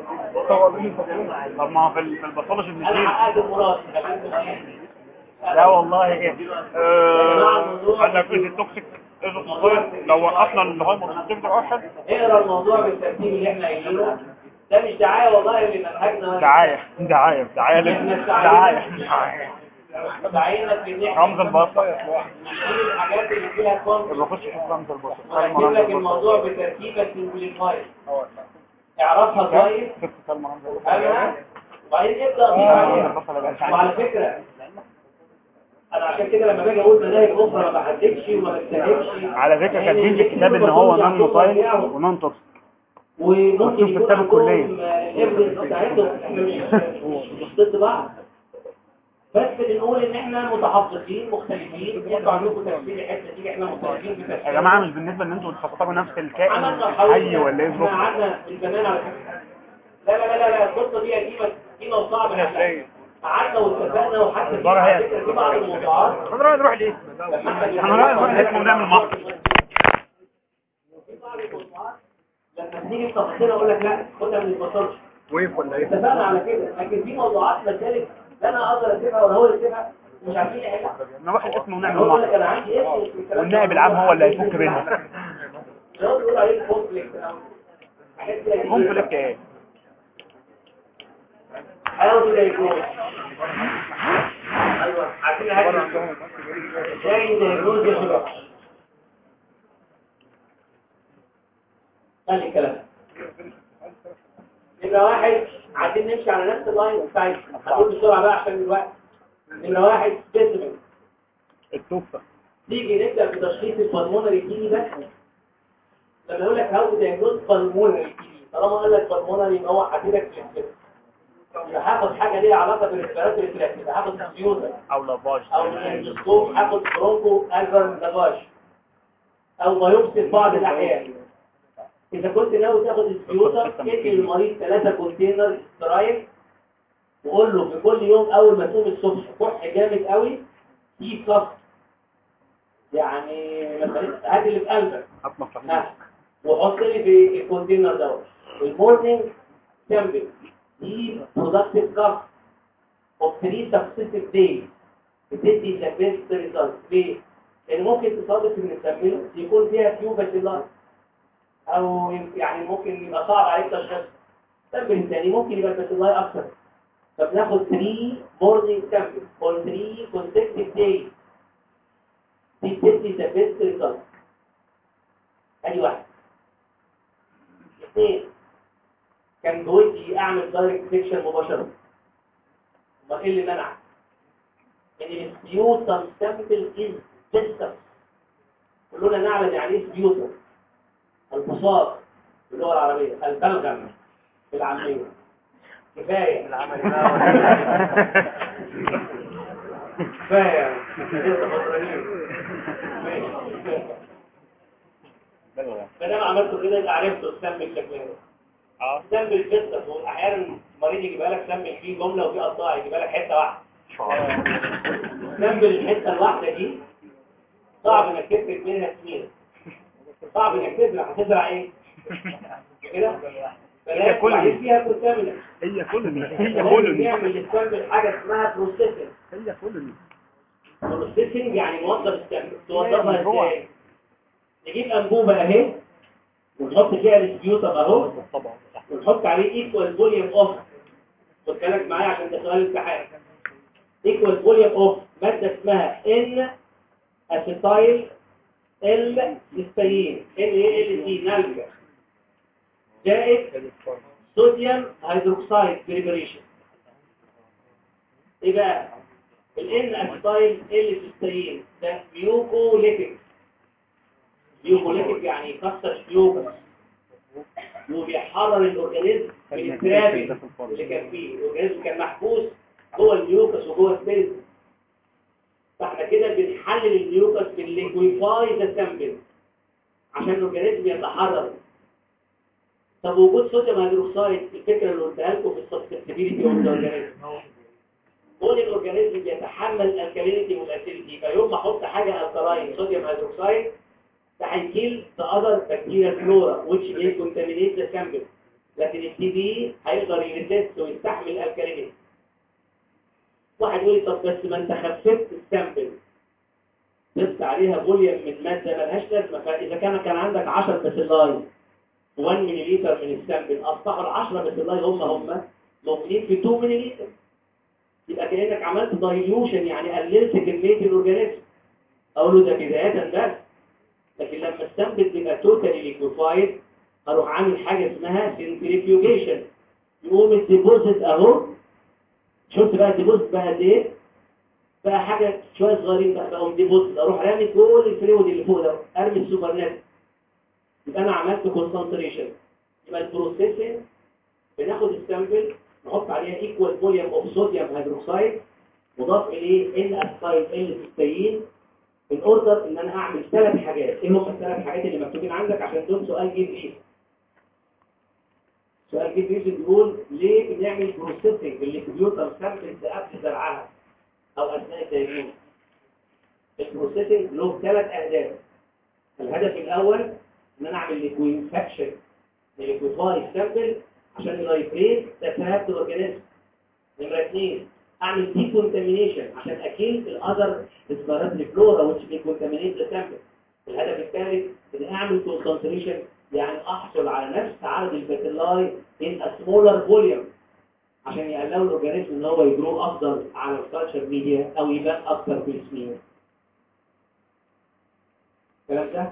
طب ما هو في ال- في الباثولوجي انا بنديله حققت المراد لا والله ايه آه، قال لك ايه التوكسيك ايه الصغير لو وقفنا اللي هو الموتوسيكل ده واحد اقرا الموضوع بالترتيب اللي احنا قايلينه ده مش دعايه والله لمنهجنا ولا دعاية دعاية دعاية لل- دعاية دعاينا في ان احنا رمز البصر نشيل الحاجات اللي فيها كونفليكت يبقى خش شوف رمز البصر ونكتب لك الموضوع بترتيبك سمبليفايد اعرفها كويس شفت سلمى رمز البصر افهمها وبعدين ابدا اضيف رمز عليها البصر اللي بقى وعلى فكره انا عشان كده لما باجي اقول مناهج اخرى ما بحددش وما بستهدفش على فكرة كاتبين في الكتاب ان هو نون موتايل ونون توكسيك وممكن مكتوب في يكون كتاب الكلية. عندهم الايفيدنس بتاعتهم احنا مش مش مش ضد بعض بس بنقول ان احنا متحفظين مختلفين انتوا عندكم تفسير الحته دي احنا مختلفين في تفسير يا جماعة مش بالنسبة ان انتوا تخططوا نفس الكائن عملنا الحي ولا ايه احنا ظروفه قعدنا في البنان على فكره لا لا لا لا القصه دي قديمه قديمه وصعبه حلها. قعدنا واتفقنا وحتى في الظاهر على هي. فكره في بعض الموضوعات احنا نروح ليه لما احنا احنا نروح نروح الاسم ونعمل محضر في بعض الموضوعات لما بنيجي في تفاصيل اقول لك لا خدها من البصرش ويف ولا ايه اتفقنا على كده لكن في موضوعات مسالك لا انا اقدر اسيبها ولا هو يسيبها مش عارفين نحلها نروح الاسم ونعمل اقول لك محضر انا عندي اسم في الكلام ده. والنائب العام هو اللي هيفك بيننا لو بيقول عليه الكونفليكت او حاجات كده كتير. كونفليكت ايه حاول كده يكون ايوه عارفين حاجه ازاي دايجنوز يا شباب خلي الكلام نمرة واحد عايزين نمشي على نفس اللاين بتاعتنا هنقول بسرعة بقى عشان الوقت نمرة واحد سبيسيمن التوفة تيجي نبدأ بتشخيص البلمونري كيني بس لما يقول لك هاو دايجنوز بالمونري كيني طالما قال لك بالمونري يبقى هو حددك في السبب يبقى هاخد حاجة ليها علاقة بالريسبيراتوري تراك يبقى هاخد سبيوزر او لافاج او الاندوسكوب هاخد برونكو الفر لافاج او بايوبسي في بعض الاحيان اذا كنت ناوي تاخد سبيوزر ادي للمريض ثلاثة كونتينر سترايك وقول له في كل يوم اول ما تقوم الصبح كح جامد قوي في كف يعني مثلا هات اللي في قلبك اطمس ها وحط لي في الكونتينر دوت المورنينج سامبل دي برودكتيف كاف اوف 3 سكسيسيف داي بتدي ذا بيست ريزلت ليه؟ لان ممكن تصادف ان السامبل يكون فيها فيو باسيلار او يعني ممكن يبقى صعب عليك تشخيص السامبل الثاني ممكن يبقى الباسيلار اكثر فبناخد 3 مورنينج سامبل اون 3 consecutive days دي بتدي ذا بيست ريزلت ادي واحد اثنين كان بودي اعمل دايركت سيكشن مباشرة ما ايه اللي منع ان السبيوتم سامبل از بيستم كلنا نعلم يعني ايه سبيوتم البساط باللغة العربية البلغم بالعامية كفاية كفاية لسه مطرانين ماشي ما دام عملتوا كده يبقى عرفتوا تسمي شكلها اه سمي القصه واحيانا المريض يجيبها لك سمي فيه جمله وفيه قطاع يجيبها لك حته واحده سمي الحته الواحده دي صعب انك تفرق منها سنين صعب انك تزرع هتزرع ايه كده هي كل فلازم دي. فيها كونتامينت هي كل هي لازم كل نعمل نستعمل حاجه اسمها بروسيسنج هي كل بروسيسنج يعني نوظف السمك توظفها هو. ازاي نجيب انبوبه اهي ونحط فيها السبيوتم اهو طبعا ونحط عليه ايكوال فوليوم اوف خد بالك معايا عشان ده سؤال امتحان ايكوال فوليوم اوف ماده اسمها ان اسيتايل ال سيستين ان ايه ال سي نالجا زائد صوديوم هيدروكسيد بريبريشن ايه بقى الان اسيتايل ال سيستين ده ميوكوليتيك ميوكوليتيك يعني يكسر ميوكس وبيحرر الاورجانيزم من الترابي اللي كان فيه الاورجانيزم كان محبوس جوه الميوكس وجوه السيلز فاحنا كده بنحلل الميوكس بالليكويفاي ذا سامبل عشان الاورجانيزم يتحرر طب وجود صوديوم هيدروكسيد الفكره اللي قلتها لكم في السبستيبيليتي اوف ذا اورجانيزم كون الاورجانيزم بيتحمل الالكالينيتي والاسيديتي يبقى يوم ما احط حاجه الكلاين صوديوم هيدروكسيد ده هيكيل the other bacterial flora which may contaminate the sample لكن التي بي هيقدر يريسيست ويستحمل الالكالينيتي واحد يقول لي طب بس ما انت خففت السامبل ضفت عليها فوليوم من ماده ملهاش لازمه فاذا كان كان عندك 10 باسيلاي 1 ملي من السامبل اصبحوا ال 10 باسيلاي هم هم موجودين في 2 ملي يبقى كانك عملت دايليوشن يعني قللت كميه الاورجانيزم اقول له ده بدايه بس لكن لما السامبل بيبقى توتالي ليكوفايد هروح عامل حاجه اسمها سنتريفيوجيشن يقوم الديبوزيت اهو شفت بقى الديبوزيت بقى قد ايه بقى حاجه شويه صغيرين بقى بقوم ديبوزيت اروح رامي كل الفلويد اللي فوق ده ارمي السوبر نت يبقى انا عملت كونسنتريشن يبقى البروسيسنج بناخد السامبل نحط عليها ايكوال فوليوم اوف صوديوم هيدروكسيد مضاف اليه ان اسايد ال سيستين الاوردر ان انا اعمل ثلاث حاجات ايه هم الثلاث حاجات اللي مكتوبين عندك عشان دول سؤال جيب ايه سؤال جيب ايه بيقول ليه بنعمل بروسيسنج للكمبيوتر سامبلز قبل زرعها او اثناء التجميع البروسيسنج له ثلاث اهداف الهدف الاول ان انا اعمل ليكويفاكشن لليكويفاي سامبل عشان يلايفريت تفاهات الاورجانيزم نمره اثنين اعمل دي كونتامينيشن عشان اكيد الاذر ريسبيراتوري فلورا which may contaminate the sample الهدف الثالث ان اعمل كونسنتريشن يعني احصل على نفس عدد البكتيرياي in a smaller volume عشان يقللوا الاورجانيزم ان هو يجرو افضل على الكالتشر ميديا او يبان اكتر في السمير الكلام ده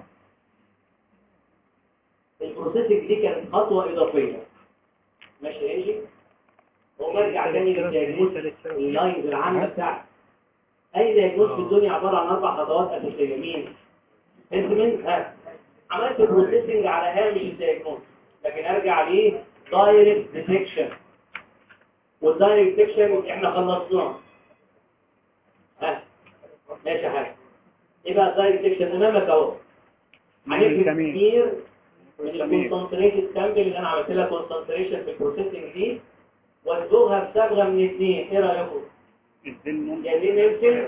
البروسيسنج دي كانت خطوه اضافيه ماشي يا انجي ونرجع تاني للدياجنوز اللاينز العامه بتاعتي اي دياجنوز في الدنيا عباره عن اربع خطوات اساسيه مين انتمنت ها عملت بروسيسنج على هامش الدياجنوز لكن ارجع ليه دايركت ديتكشن والدايركت ديتكشن احنا خلصناه ها ماشي يا حاج ايه بقى الدايركت ديتكشن امامك اهو هنكتب كتير من الكونسنتريتد سامبل اللي انا عملت لها كونسنتريشن في البروسيسنج دي واسبغها بصبغه من اثنين ايه رايكم جايبين نيلسون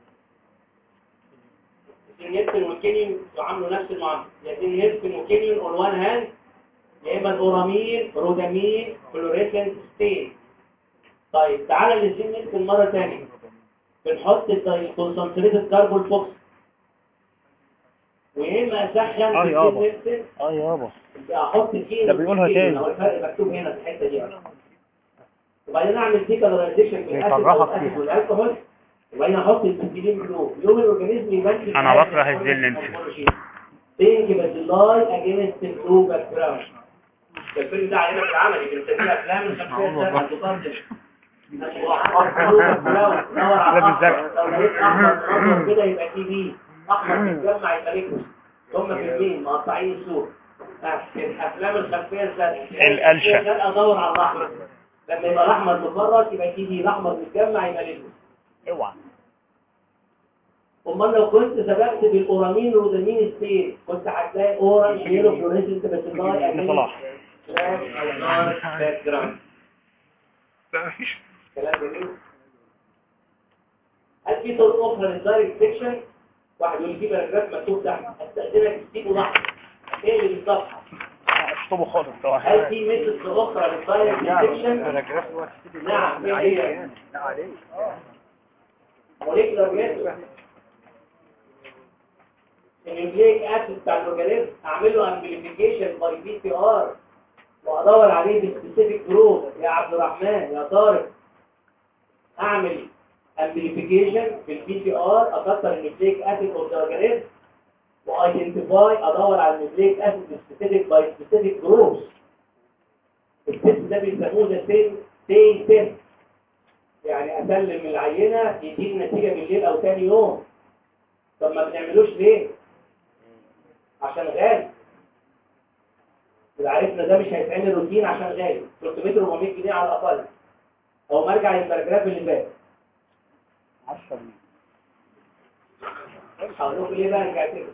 نيلسون والكينيون يعاملوا نفس المعامله جايبين نيلسون وكينيون اون وان هاند يا اما الاورامين رودامين فلوريسنت ستين طيب تعالى للزين نيلسون مره ثانيه بنحط الكونسنتريتد كاربون فوكس ويا اما اسخن اه يابا. نيلسون اه يابا احط الكينيون ده بيقولها تاني. هو الفرق مكتوب هنا في الحته دي وبعدين اعمل ديكالرايزيشن بيكرهك بالاسيد فيها. والالكحول وبعدين احط البنسلين بلو يوم الاورجانيزم يبان في أنا بكره الزلنس. بينك بازلاي اجينست البلو باك جراوند ده الفيلم ده علينا في العملي بنسميه افلام الخمسيه السبعه المقدم لابس زرق. لو لقيت احمر منظر كده يبقى تي في احمر بيتجمع يبقى ليكوس هم فيلمين مقطعين الصور افلام الخلفيه الزرقاء القلشة. الزرقاء ادور على الاحمر لما يبقى الاحمر مفرط يبقى تي في الاحمر متجمع يبقى ليكوس اوعى امال لو كنت سبقت بالاورامين رودامين ستين كنت هتلاقي اورانج يلو فلوريسنت بس ابن صلاح باك جراوند كلام جميل هل في طرق اخرى للدايركت سيكشن واحد يقول لي في باراجراف مكتوب تحت استاذنك تسيبه لحظه ايه اللي بالصفحه اشطبه خالص هل طبعا في ميثودز اخرى للدايركت سيكشن نعم ايه هي موليكولار ميثود النيوكليك اسيد بتاع الاورجانيزم اعمل له امبليفيكيشن باي بي سي ار وادور عليه بسبيسيفيك جروب يا عبد الرحمن يا طارق اعمل امبليفيكيشن في البي سي ار اكتر النيوكليك اسيد اوف ذا اورجانيزم وايدنتيفاي ادور على النيوكليك اسيد سبيسيفيك باي سبيسيفيك جروبس التست ده بيسموه ده سيل سيل تيست يعني اسلم العينه يديني نتيجه بالليل او تاني يوم طب ما بنعملوش ليه عشان غالي إذا عرفنا ده مش هيتعمل روتين عشان غالي 300 400 جنيه على الاقل او مرجع للبراجراف اللي فات 10 هقول لكم ليه بقى رجعت له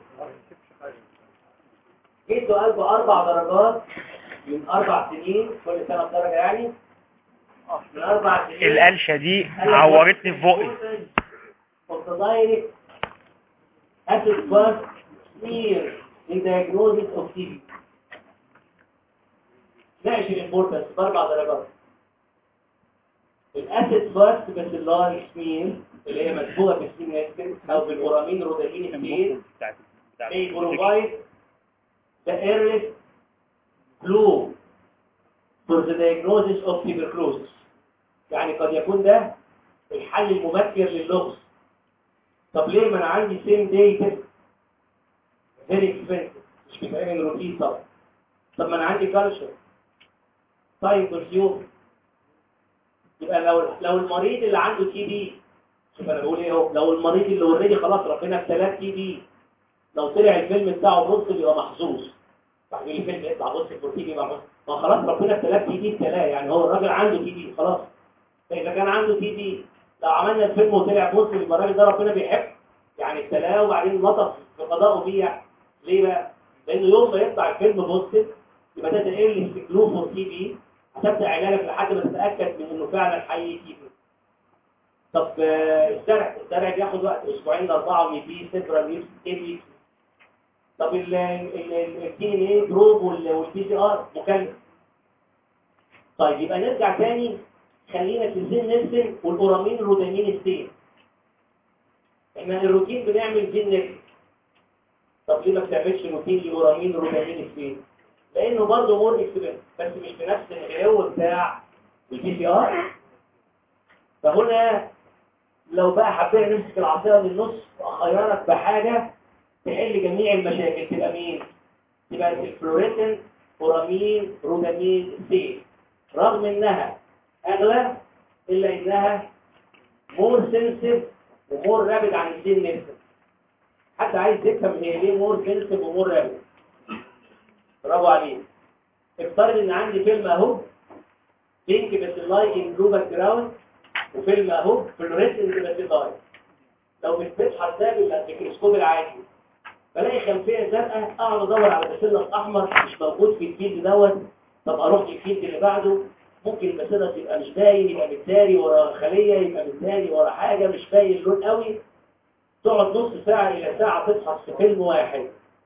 جيت سؤال باربع درجات من اربع سنين كل سنه بدرجه يعني من اربع سنين القلشة دي عورتني في بقي of the direct acid first smear in diagnosis of TB ناقش الامبورتنس باربع درجات الاسيد فاست باسيلاي سمير اللي هي مدفوعه بالسينستين او بالاورامين رودامين سمير may provide the earliest clue for the diagnosis of tuberculosis يعني قد يكون ده الحل المبكر للغز طب ليه ما انا عندي سيم داي تيست فيري اكسبنسيف مش بيتعمل روتين طبعا طب ما انا عندي كالشر طيب كونسيوم يبقى لو لو المريض اللي عنده تي بي شوف انا بقول ايه اهو لو المريض اللي اوريدي خلاص ربنا ابتلاه تي بي لو طلع الفيلم بتاعه بص بيبقى محظوظ بعد الفيلم يطلع بص البروتين يبقى محظوظ ما خلاص ربنا ابتلاه تي بي ابتلاه يعني هو الراجل عنده تي بي خلاص فاذا كان عنده تي بي لو عملنا الفيلم وطلع بص يبقى الراجل ده ربنا بيحب يعني ابتلاه وبعدين لطف في قضائه بيه يعني. ليه بقى؟ لانه يوم ما يطلع الفيلم بوزيتيف يبقى ده تقل استكلوف فور تي بي هتبدا علاجك لحد ما تتاكد من انه فعلا حي تي بي طب آه، الزرع الزرع بياخد وقت اسبوعين لاربعه ويبي سيبرا ويبس ويكس طب الدي ان ايه جروب والبي سي ار مكلف طيب يبقى نرجع تاني خلينا في الزين نيلسون والاورامين الرودامين ستين احنا الروتين بنعمل زين نيلسون طب ليه ما بتعملش روتين لاورامين الرودامين ستين لانه برضه مور اكسبنس بس مش بنفس الغلو بتاع البي سي ار فهنا لو بقى حبينا نمسك العصايه من النص واخيرك بحاجه تحل جميع المشاكل تبقى مين تبقى الفلوريسنت اورامين رودامين سي رغم انها اغلى الا انها مور سنسيف ومور رابد عن السين نفسه حد عايز يفهم هي ليه مور سنسيف ومور رابد برافو عليك افترض ان عندي فيلم اهو بينك باسلاي ان بلو باك جراوند وفيلم اهو فلوريسنت باسلاي لو مش بتفحص ده بالميكروسكوب العادي بلاقي خلفيه زرقاء اقعد ادور على باسيلس احمر مش موجود في الفيلد دوت طب اروح للفيلد اللي بعده ممكن الباسيلس يبقى مش باين يبقى متداري ورا خليه يبقى متداري ورا حاجه مش باين اللون قوي تقعد نص ساعه الى ساعه تفحص في فيلم واحد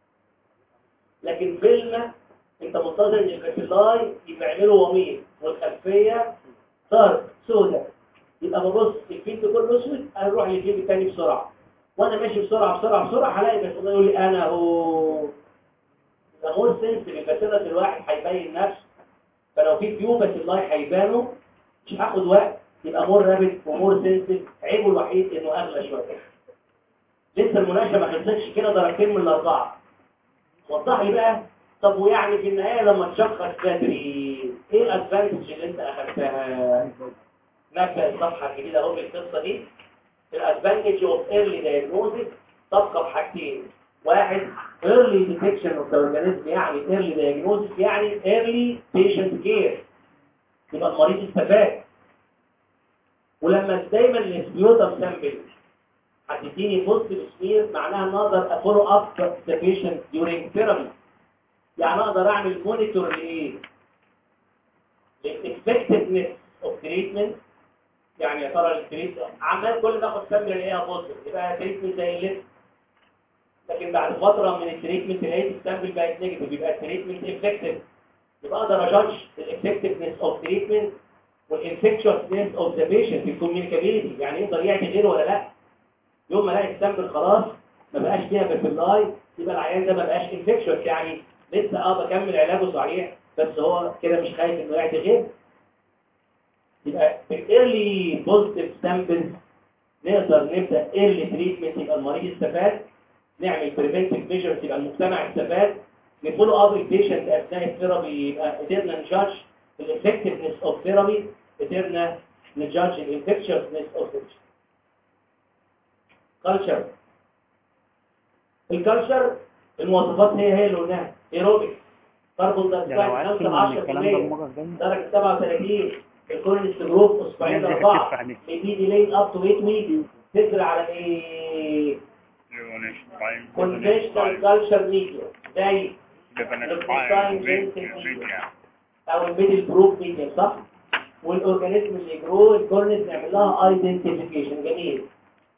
لكن فيلم انت منتظر ان الباسيلاي يبقى يعمله وميض والخلفيه صار سوداء يبقى ببص الفيلد كله اسود اروح للفيلد الثاني بسرعه وانا ماشي بسرعه بسرعه بسرعه هلاقي الباسيلاي يقول لي انا هو ده مور سنس الباسيلاي الواحد هيبين نفسه فلو في فيو باسيلاي هيبانوا مش هاخد وقت يبقى مور رابد ومور سنسيف عيبه الوحيد انه اغلى شويه لسه المناقشه ما خلصتش كده درجتين من الاربعه وضح لي بقى طب ويعني في النهايه لما تشخص بدري ايه الادفانتج اللي انت اخذتها نبدا الصفحه الجديده اهو بالقصه دي الادفانتج اوف ايرلي دايجنوزيس تبقى بحاجتين واحد early detection of the organism يعني early diagnosis يعني early patient care يبقى المريض استفاد ولما دايما السبيوتم سامبل هتديني بوزيتيف سمير معناها ان اقدر افولو اب ذا بيشنت during therapy يعني اقدر اعمل مونيتور لايه؟ للافكتفنس اوف تريتمنت يعني يا ترى التريتمنت عمال كل ما اخد سامبل الاقيها بوزيتيف يبقى تريتمنت زي اللي لكن بعد فتره من التريتمنت لقيت السامبل بقت نيجاتيف يبقى التريتمنت افكتيف يبقى اقدر اجادج الافكتفنس اوف تريتمنت والانفكشوسنس اوف ذا بيشنت الكوميونيكابيلتي يعني يقدر يعمل غيره ولا لا يوم ما الاقي السامبل خلاص ما بقاش فيها باسيلاي يبقى العيان ده ما بقاش انفكشوس يعني لسه اه بكمل علاجه صحيح بس هو كده مش خايف انه يعدي غير يبقى في الايرلي بوزيتيف سامبلز نقدر نبدا ايرلي تريتمنت يبقى المريض استفاد نعمل بريفنتيف ميجرز يبقى المجتمع استفاد نفولو اب البيشنت اثناء الثيرابي يبقى قدرنا نجادج الافكتفنس اوف ثيرابي قدرنا نجادج الانفكشنس اوف ثيرابي كلتشر الكلتشر المواصفات هي هي اللي قلناها ايروبيك كربون ده لو دايوكسيد عرفت ان الكلام ده 10% المرة الجاية درجة 37 الكورنس جروب اسبوعين الناس دي اربعة هتدفع عليه. بيدي ديلي اب تو 8 ويك تجري على ايه كونفشنال كالتشر ميديا زي او الميدل بروف ميديا صح والاورجانيزم اللي جرو الكورنس نعمل لها ايدنتيفيكيشن جميل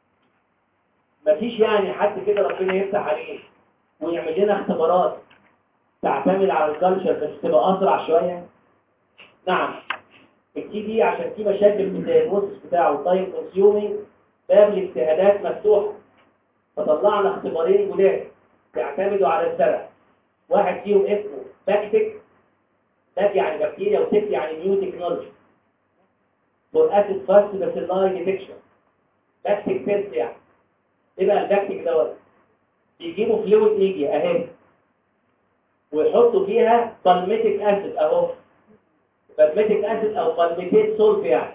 مفيش يعني حد كده ربنا يفتح عليه ويعمل لنا اختبارات تعتمد على الكالتشر بس تبقى اسرع شويه نعم التي دي عشان في مشاكل في الدايجنوستس بتاعه تايم كونسيومينج باب الاجتهادات مفتوحه فطلعنا اختبارين جداد بيعتمدوا على الزرع واحد فيهم اسمه باكتيك باك يعني بكتيريا وتك يعني نيو تكنولوجي فور اسيد فاست باسيلاي ديتكشن باكتيك تيست يعني ايه بقى الباكتيك دوت بيجيبوا فلويد ميديا اهي ويحطوا فيها بالميتيك اسيد اهو بالميتيك اسيد او بالميتيت سولف يعني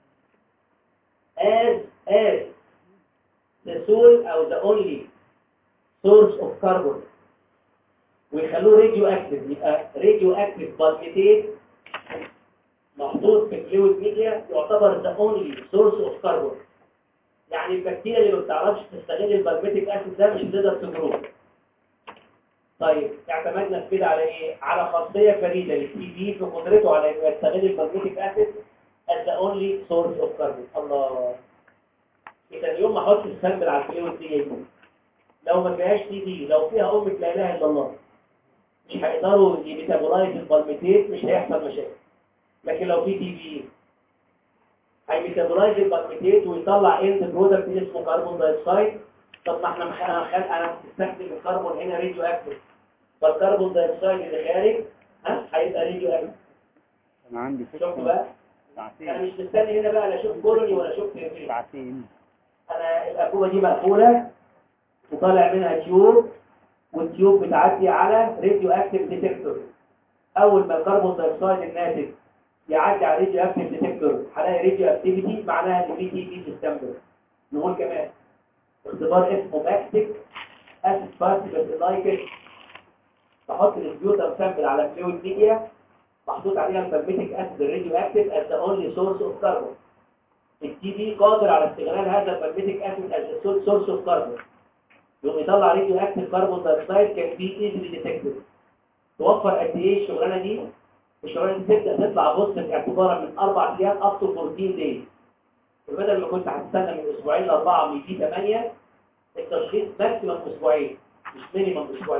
as as the sole او the only source of carbon ويخلوه راديو اكتف يبقى راديو اكتف بالميتيت محطوط في فلويد ميديا يعتبر the only source of carbon يعني البكتيريا اللي ما بتعرفش تستغل البالميتيك اسيد ده مش هتقدر تجروه طيب اعتمدنا في كده على ايه على خاصيه فريده للتي في في قدرته على انه يستغل البالميتيك اسيد as the only source of carbon الله اذا اليوم ما احطش السامبل على الفلويد دي يجي لو ما فيهاش تي في لو فيها امه لا اله الا الله مش هيقدروا يميتابولايز البالميتيت مش هيحصل مشاكل لكن لو في تي في هيميتابولايز البالميتيت ويطلع اند برودكت اسمه كربون دايوكسيد طب ما احنا مخ... انا مخ... انا بستخدم الكربون هنا راديو اكتف فالكربون دايوكسيد اللي خارج ها هيبقى راديو اكتف انا عندي شفتوا فكرة بقى انا ساعتين مش مستني هنا بقى لا اشوف كولوني ولا اشوف تيرفين ساعتين انا الانبوبه دي مقفوله وطالع منها تيوب والتيوب بتعدي على راديو اكتف ديتكتور اول ما الكربون دايوكسيد الناتج يعدي على راديو اكتف ديتكتور هلاقي راديو اكتيفيتي معناها ان في تي في سيستم نقول كمان اختبار اسمه باكتيك اسيد بارتيكلز لايكت بحط السبيوتر سامبل على فلويد ميديا محطوط عليها الفرميتيك اسيد الراديو اكتف as the only source of carbon التي في قادر على استغلال هذا الفرميتيك اسيد as the sole source of carbon يقوم يطلع راديو اكتف كربون دايوكسيد كان بي ايزلي ديتكتد توفر قد ايه الشغلانه دي الشغلانه دي تبدا تطلع بص اعتبارا من اربع ايام اب تو 14 دايز بدل ما كنت هتستنى من اسبوعين لاربعه من دي 8 التشخيص ماكسيمم اسبوعين مش مينيمم اسبوعين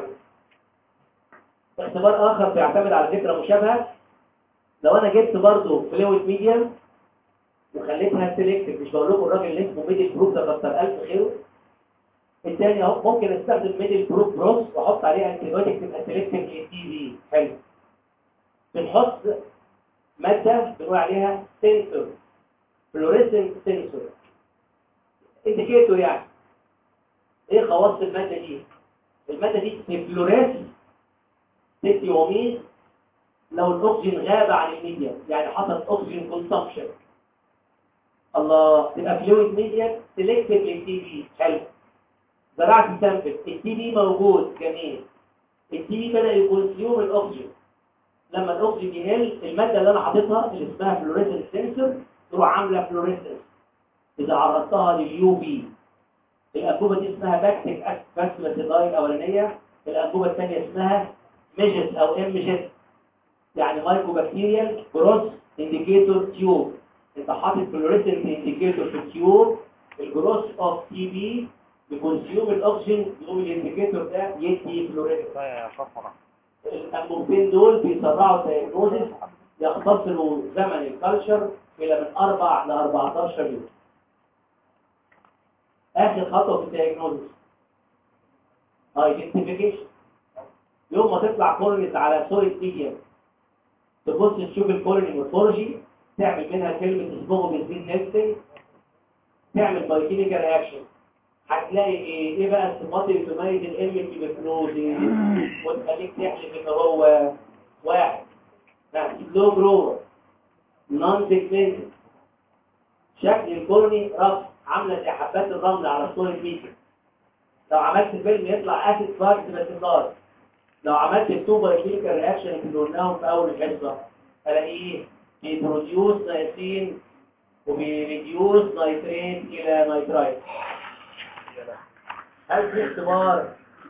اختبار اخر بيعتمد على فكره مشابهه لو انا جبت برضه فلويد ميديم وخليتها سيلكتيف مش بقول لكم الراجل اللي اسمه ميدل بروف ده كتر الف خيره الثاني اهو ممكن استخدم ميدل بروف بروس واحط عليها انتيبيوتيك تبقى سيلكتيف للتي في حلو بنحط ماده بنقول عليها سنسور فلوريسنت سنسور انديكيتور يعني ايه خواص الماده دي الماده دي تفلوريس ست يومين لو الاكسجين غاب عن الميديا يعني حصل اكسجين كونسبشن الله تبقى فلويد ميديا سيلكتيف للتي في حلو زرعت سامبل التي في موجود جميل التي في بدا يكونسيوم الاكسجين لما الاكسجين يقل الماده اللي انا حاططها اللي اسمها فلوريسنت سنسور تروح عامله فلوريسنس اذا عرضتها لليو في الانبوبه دي اسمها باكتيك اسباسلاسيداي الاولانيه الانبوبه الثانيه اسمها ميجس او ام جيت يعني مايكرو بكتيريال جروس انديكيتور تيوب انت حاطط فلوريسنت انديكيتور في التيوب الجروس اوف تي بي بكونسيوم الاكسجين يقوم الانديكيتور ده يدي فلوريسنت يا صفرة الانبوبتين دول بيسرعوا الدايجنوزيس يختصروا زمن الكالتشر الى من 4 ل 14 يوم اخر خطوه في الدايجنوزيس ايدنتيفيكيشن يوم ما تطلع كورنت على سوليد ميديم تبص تشوف الكولوني مورفولوجي تعمل منها كلمة اسمه بالزين نفسي تعمل بايوكيميكال رياكشن هتلاقي ايه ايه بقى الصفات اللي تميز الام تيبكلوزي وتخليك تحلف ان هو واحد لو جرور نون بيجمنتد شكل الكولوني رف عامله زي حبات الرمل على صور الميكا لو عملت فيلم يطلع اسيد فاكس بس فاكس لو عملت التو بايوكيميكال رياكشن اللي قلناهم في اول الحصه الاقيه بيبروديوس نايتين وبيريديوس نايتريت الى نايترايت هل في اختبار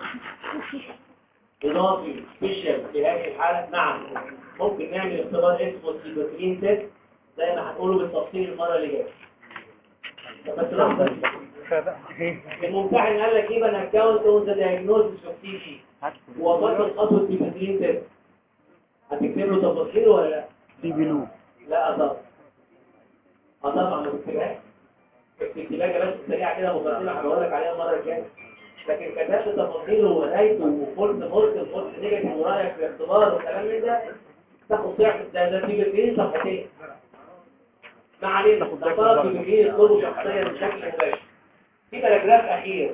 اضافي سبيشال في هذه الحاله نعم ممكن نعمل اختبار اسمه سيبوكلين تيست زي ما هنقوله بالتفصيل المره اللي جايه بس لحظه الممتحن قال لك ايه بقى اكونت اون ذا دايجنوستس اوف تي بي وفاكر خطوه سيبوكلين تيست هتكتب له تفاصيل ولا لا في بلو لا طبعا اه طبعا ما تكتبهاش اكتبها بس سريعه كده مقدمه هقول لك عليها المره الجايه لكن كتبت تفاصيله ونهايته وقلت قلت قلت نيجاتيف ورايك في الاختبار والكلام من ده تاخد ضعف ده ده في بكرين صفحتين ما علينا ده طلب في بكرين يطلبه شخصيا بشكل مباشر في باراجراف اخير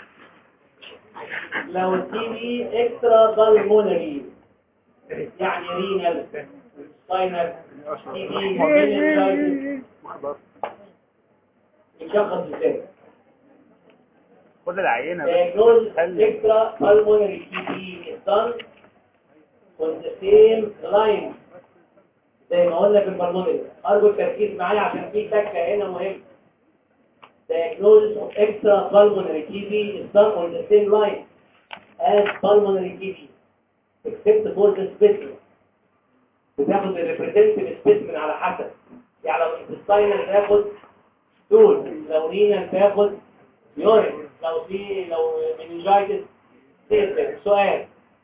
لو التي بي اكسترا بالمونري يعني رينال سباينال تي بي مينينجايتس يشخص ازاي خد العينة بس diagnose extra pulmonary TB is done on the same line زي ما قلنا في البلمونري ارجو التركيز معايا عشان في تكه هنا مهم diagnosis of extra pulmonary TB is done on the same line as pulmonary TB except for the specimen بتاخد الريبريزنتيف سبيسمن على حسب يعني لو الانتستاينال تاخد ستول لو رينال تاخد يورين لو في لو مننجايتس تقفل سؤال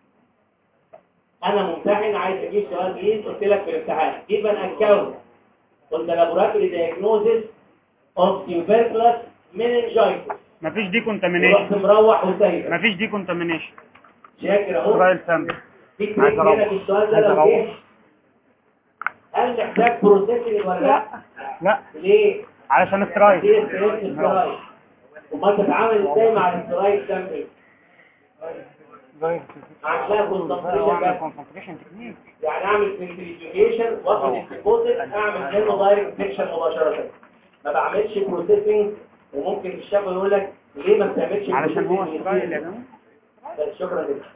انا ممتحن عايز اجيب سؤال جديد قلت لك في الامتحان جيب ان اكونت قلنا لابوراتوري دايجنوزس اوف تيوبركلس مننجايتس مفيش دي ورحت كونتامينيشن مروح وسايب مفيش دي كونتامينيشن شاكر اهو اسرائيل سامبل في عايز كليك أروح. هنا في السؤال ده عايز لو أروح. جه هل محتاج بروسيسنج ولا لا؟ لا ليه؟ علشان استرايل دي استرايك استرايك وما تتعامل ازاي مع الاسترايك سامبل؟ عشان كونسنتريشن كونسنتريشن تكنيك يعني اعمل سنتريفيوجيشن واخد الديبوزيت اعمل منه دايركت انفكشن مباشره ما بعملش بروسيسنج وممكن الشاب يقول لك ليه ما بتعملش علشان هو processing؟ استرايل يا جماعه شكرا جدا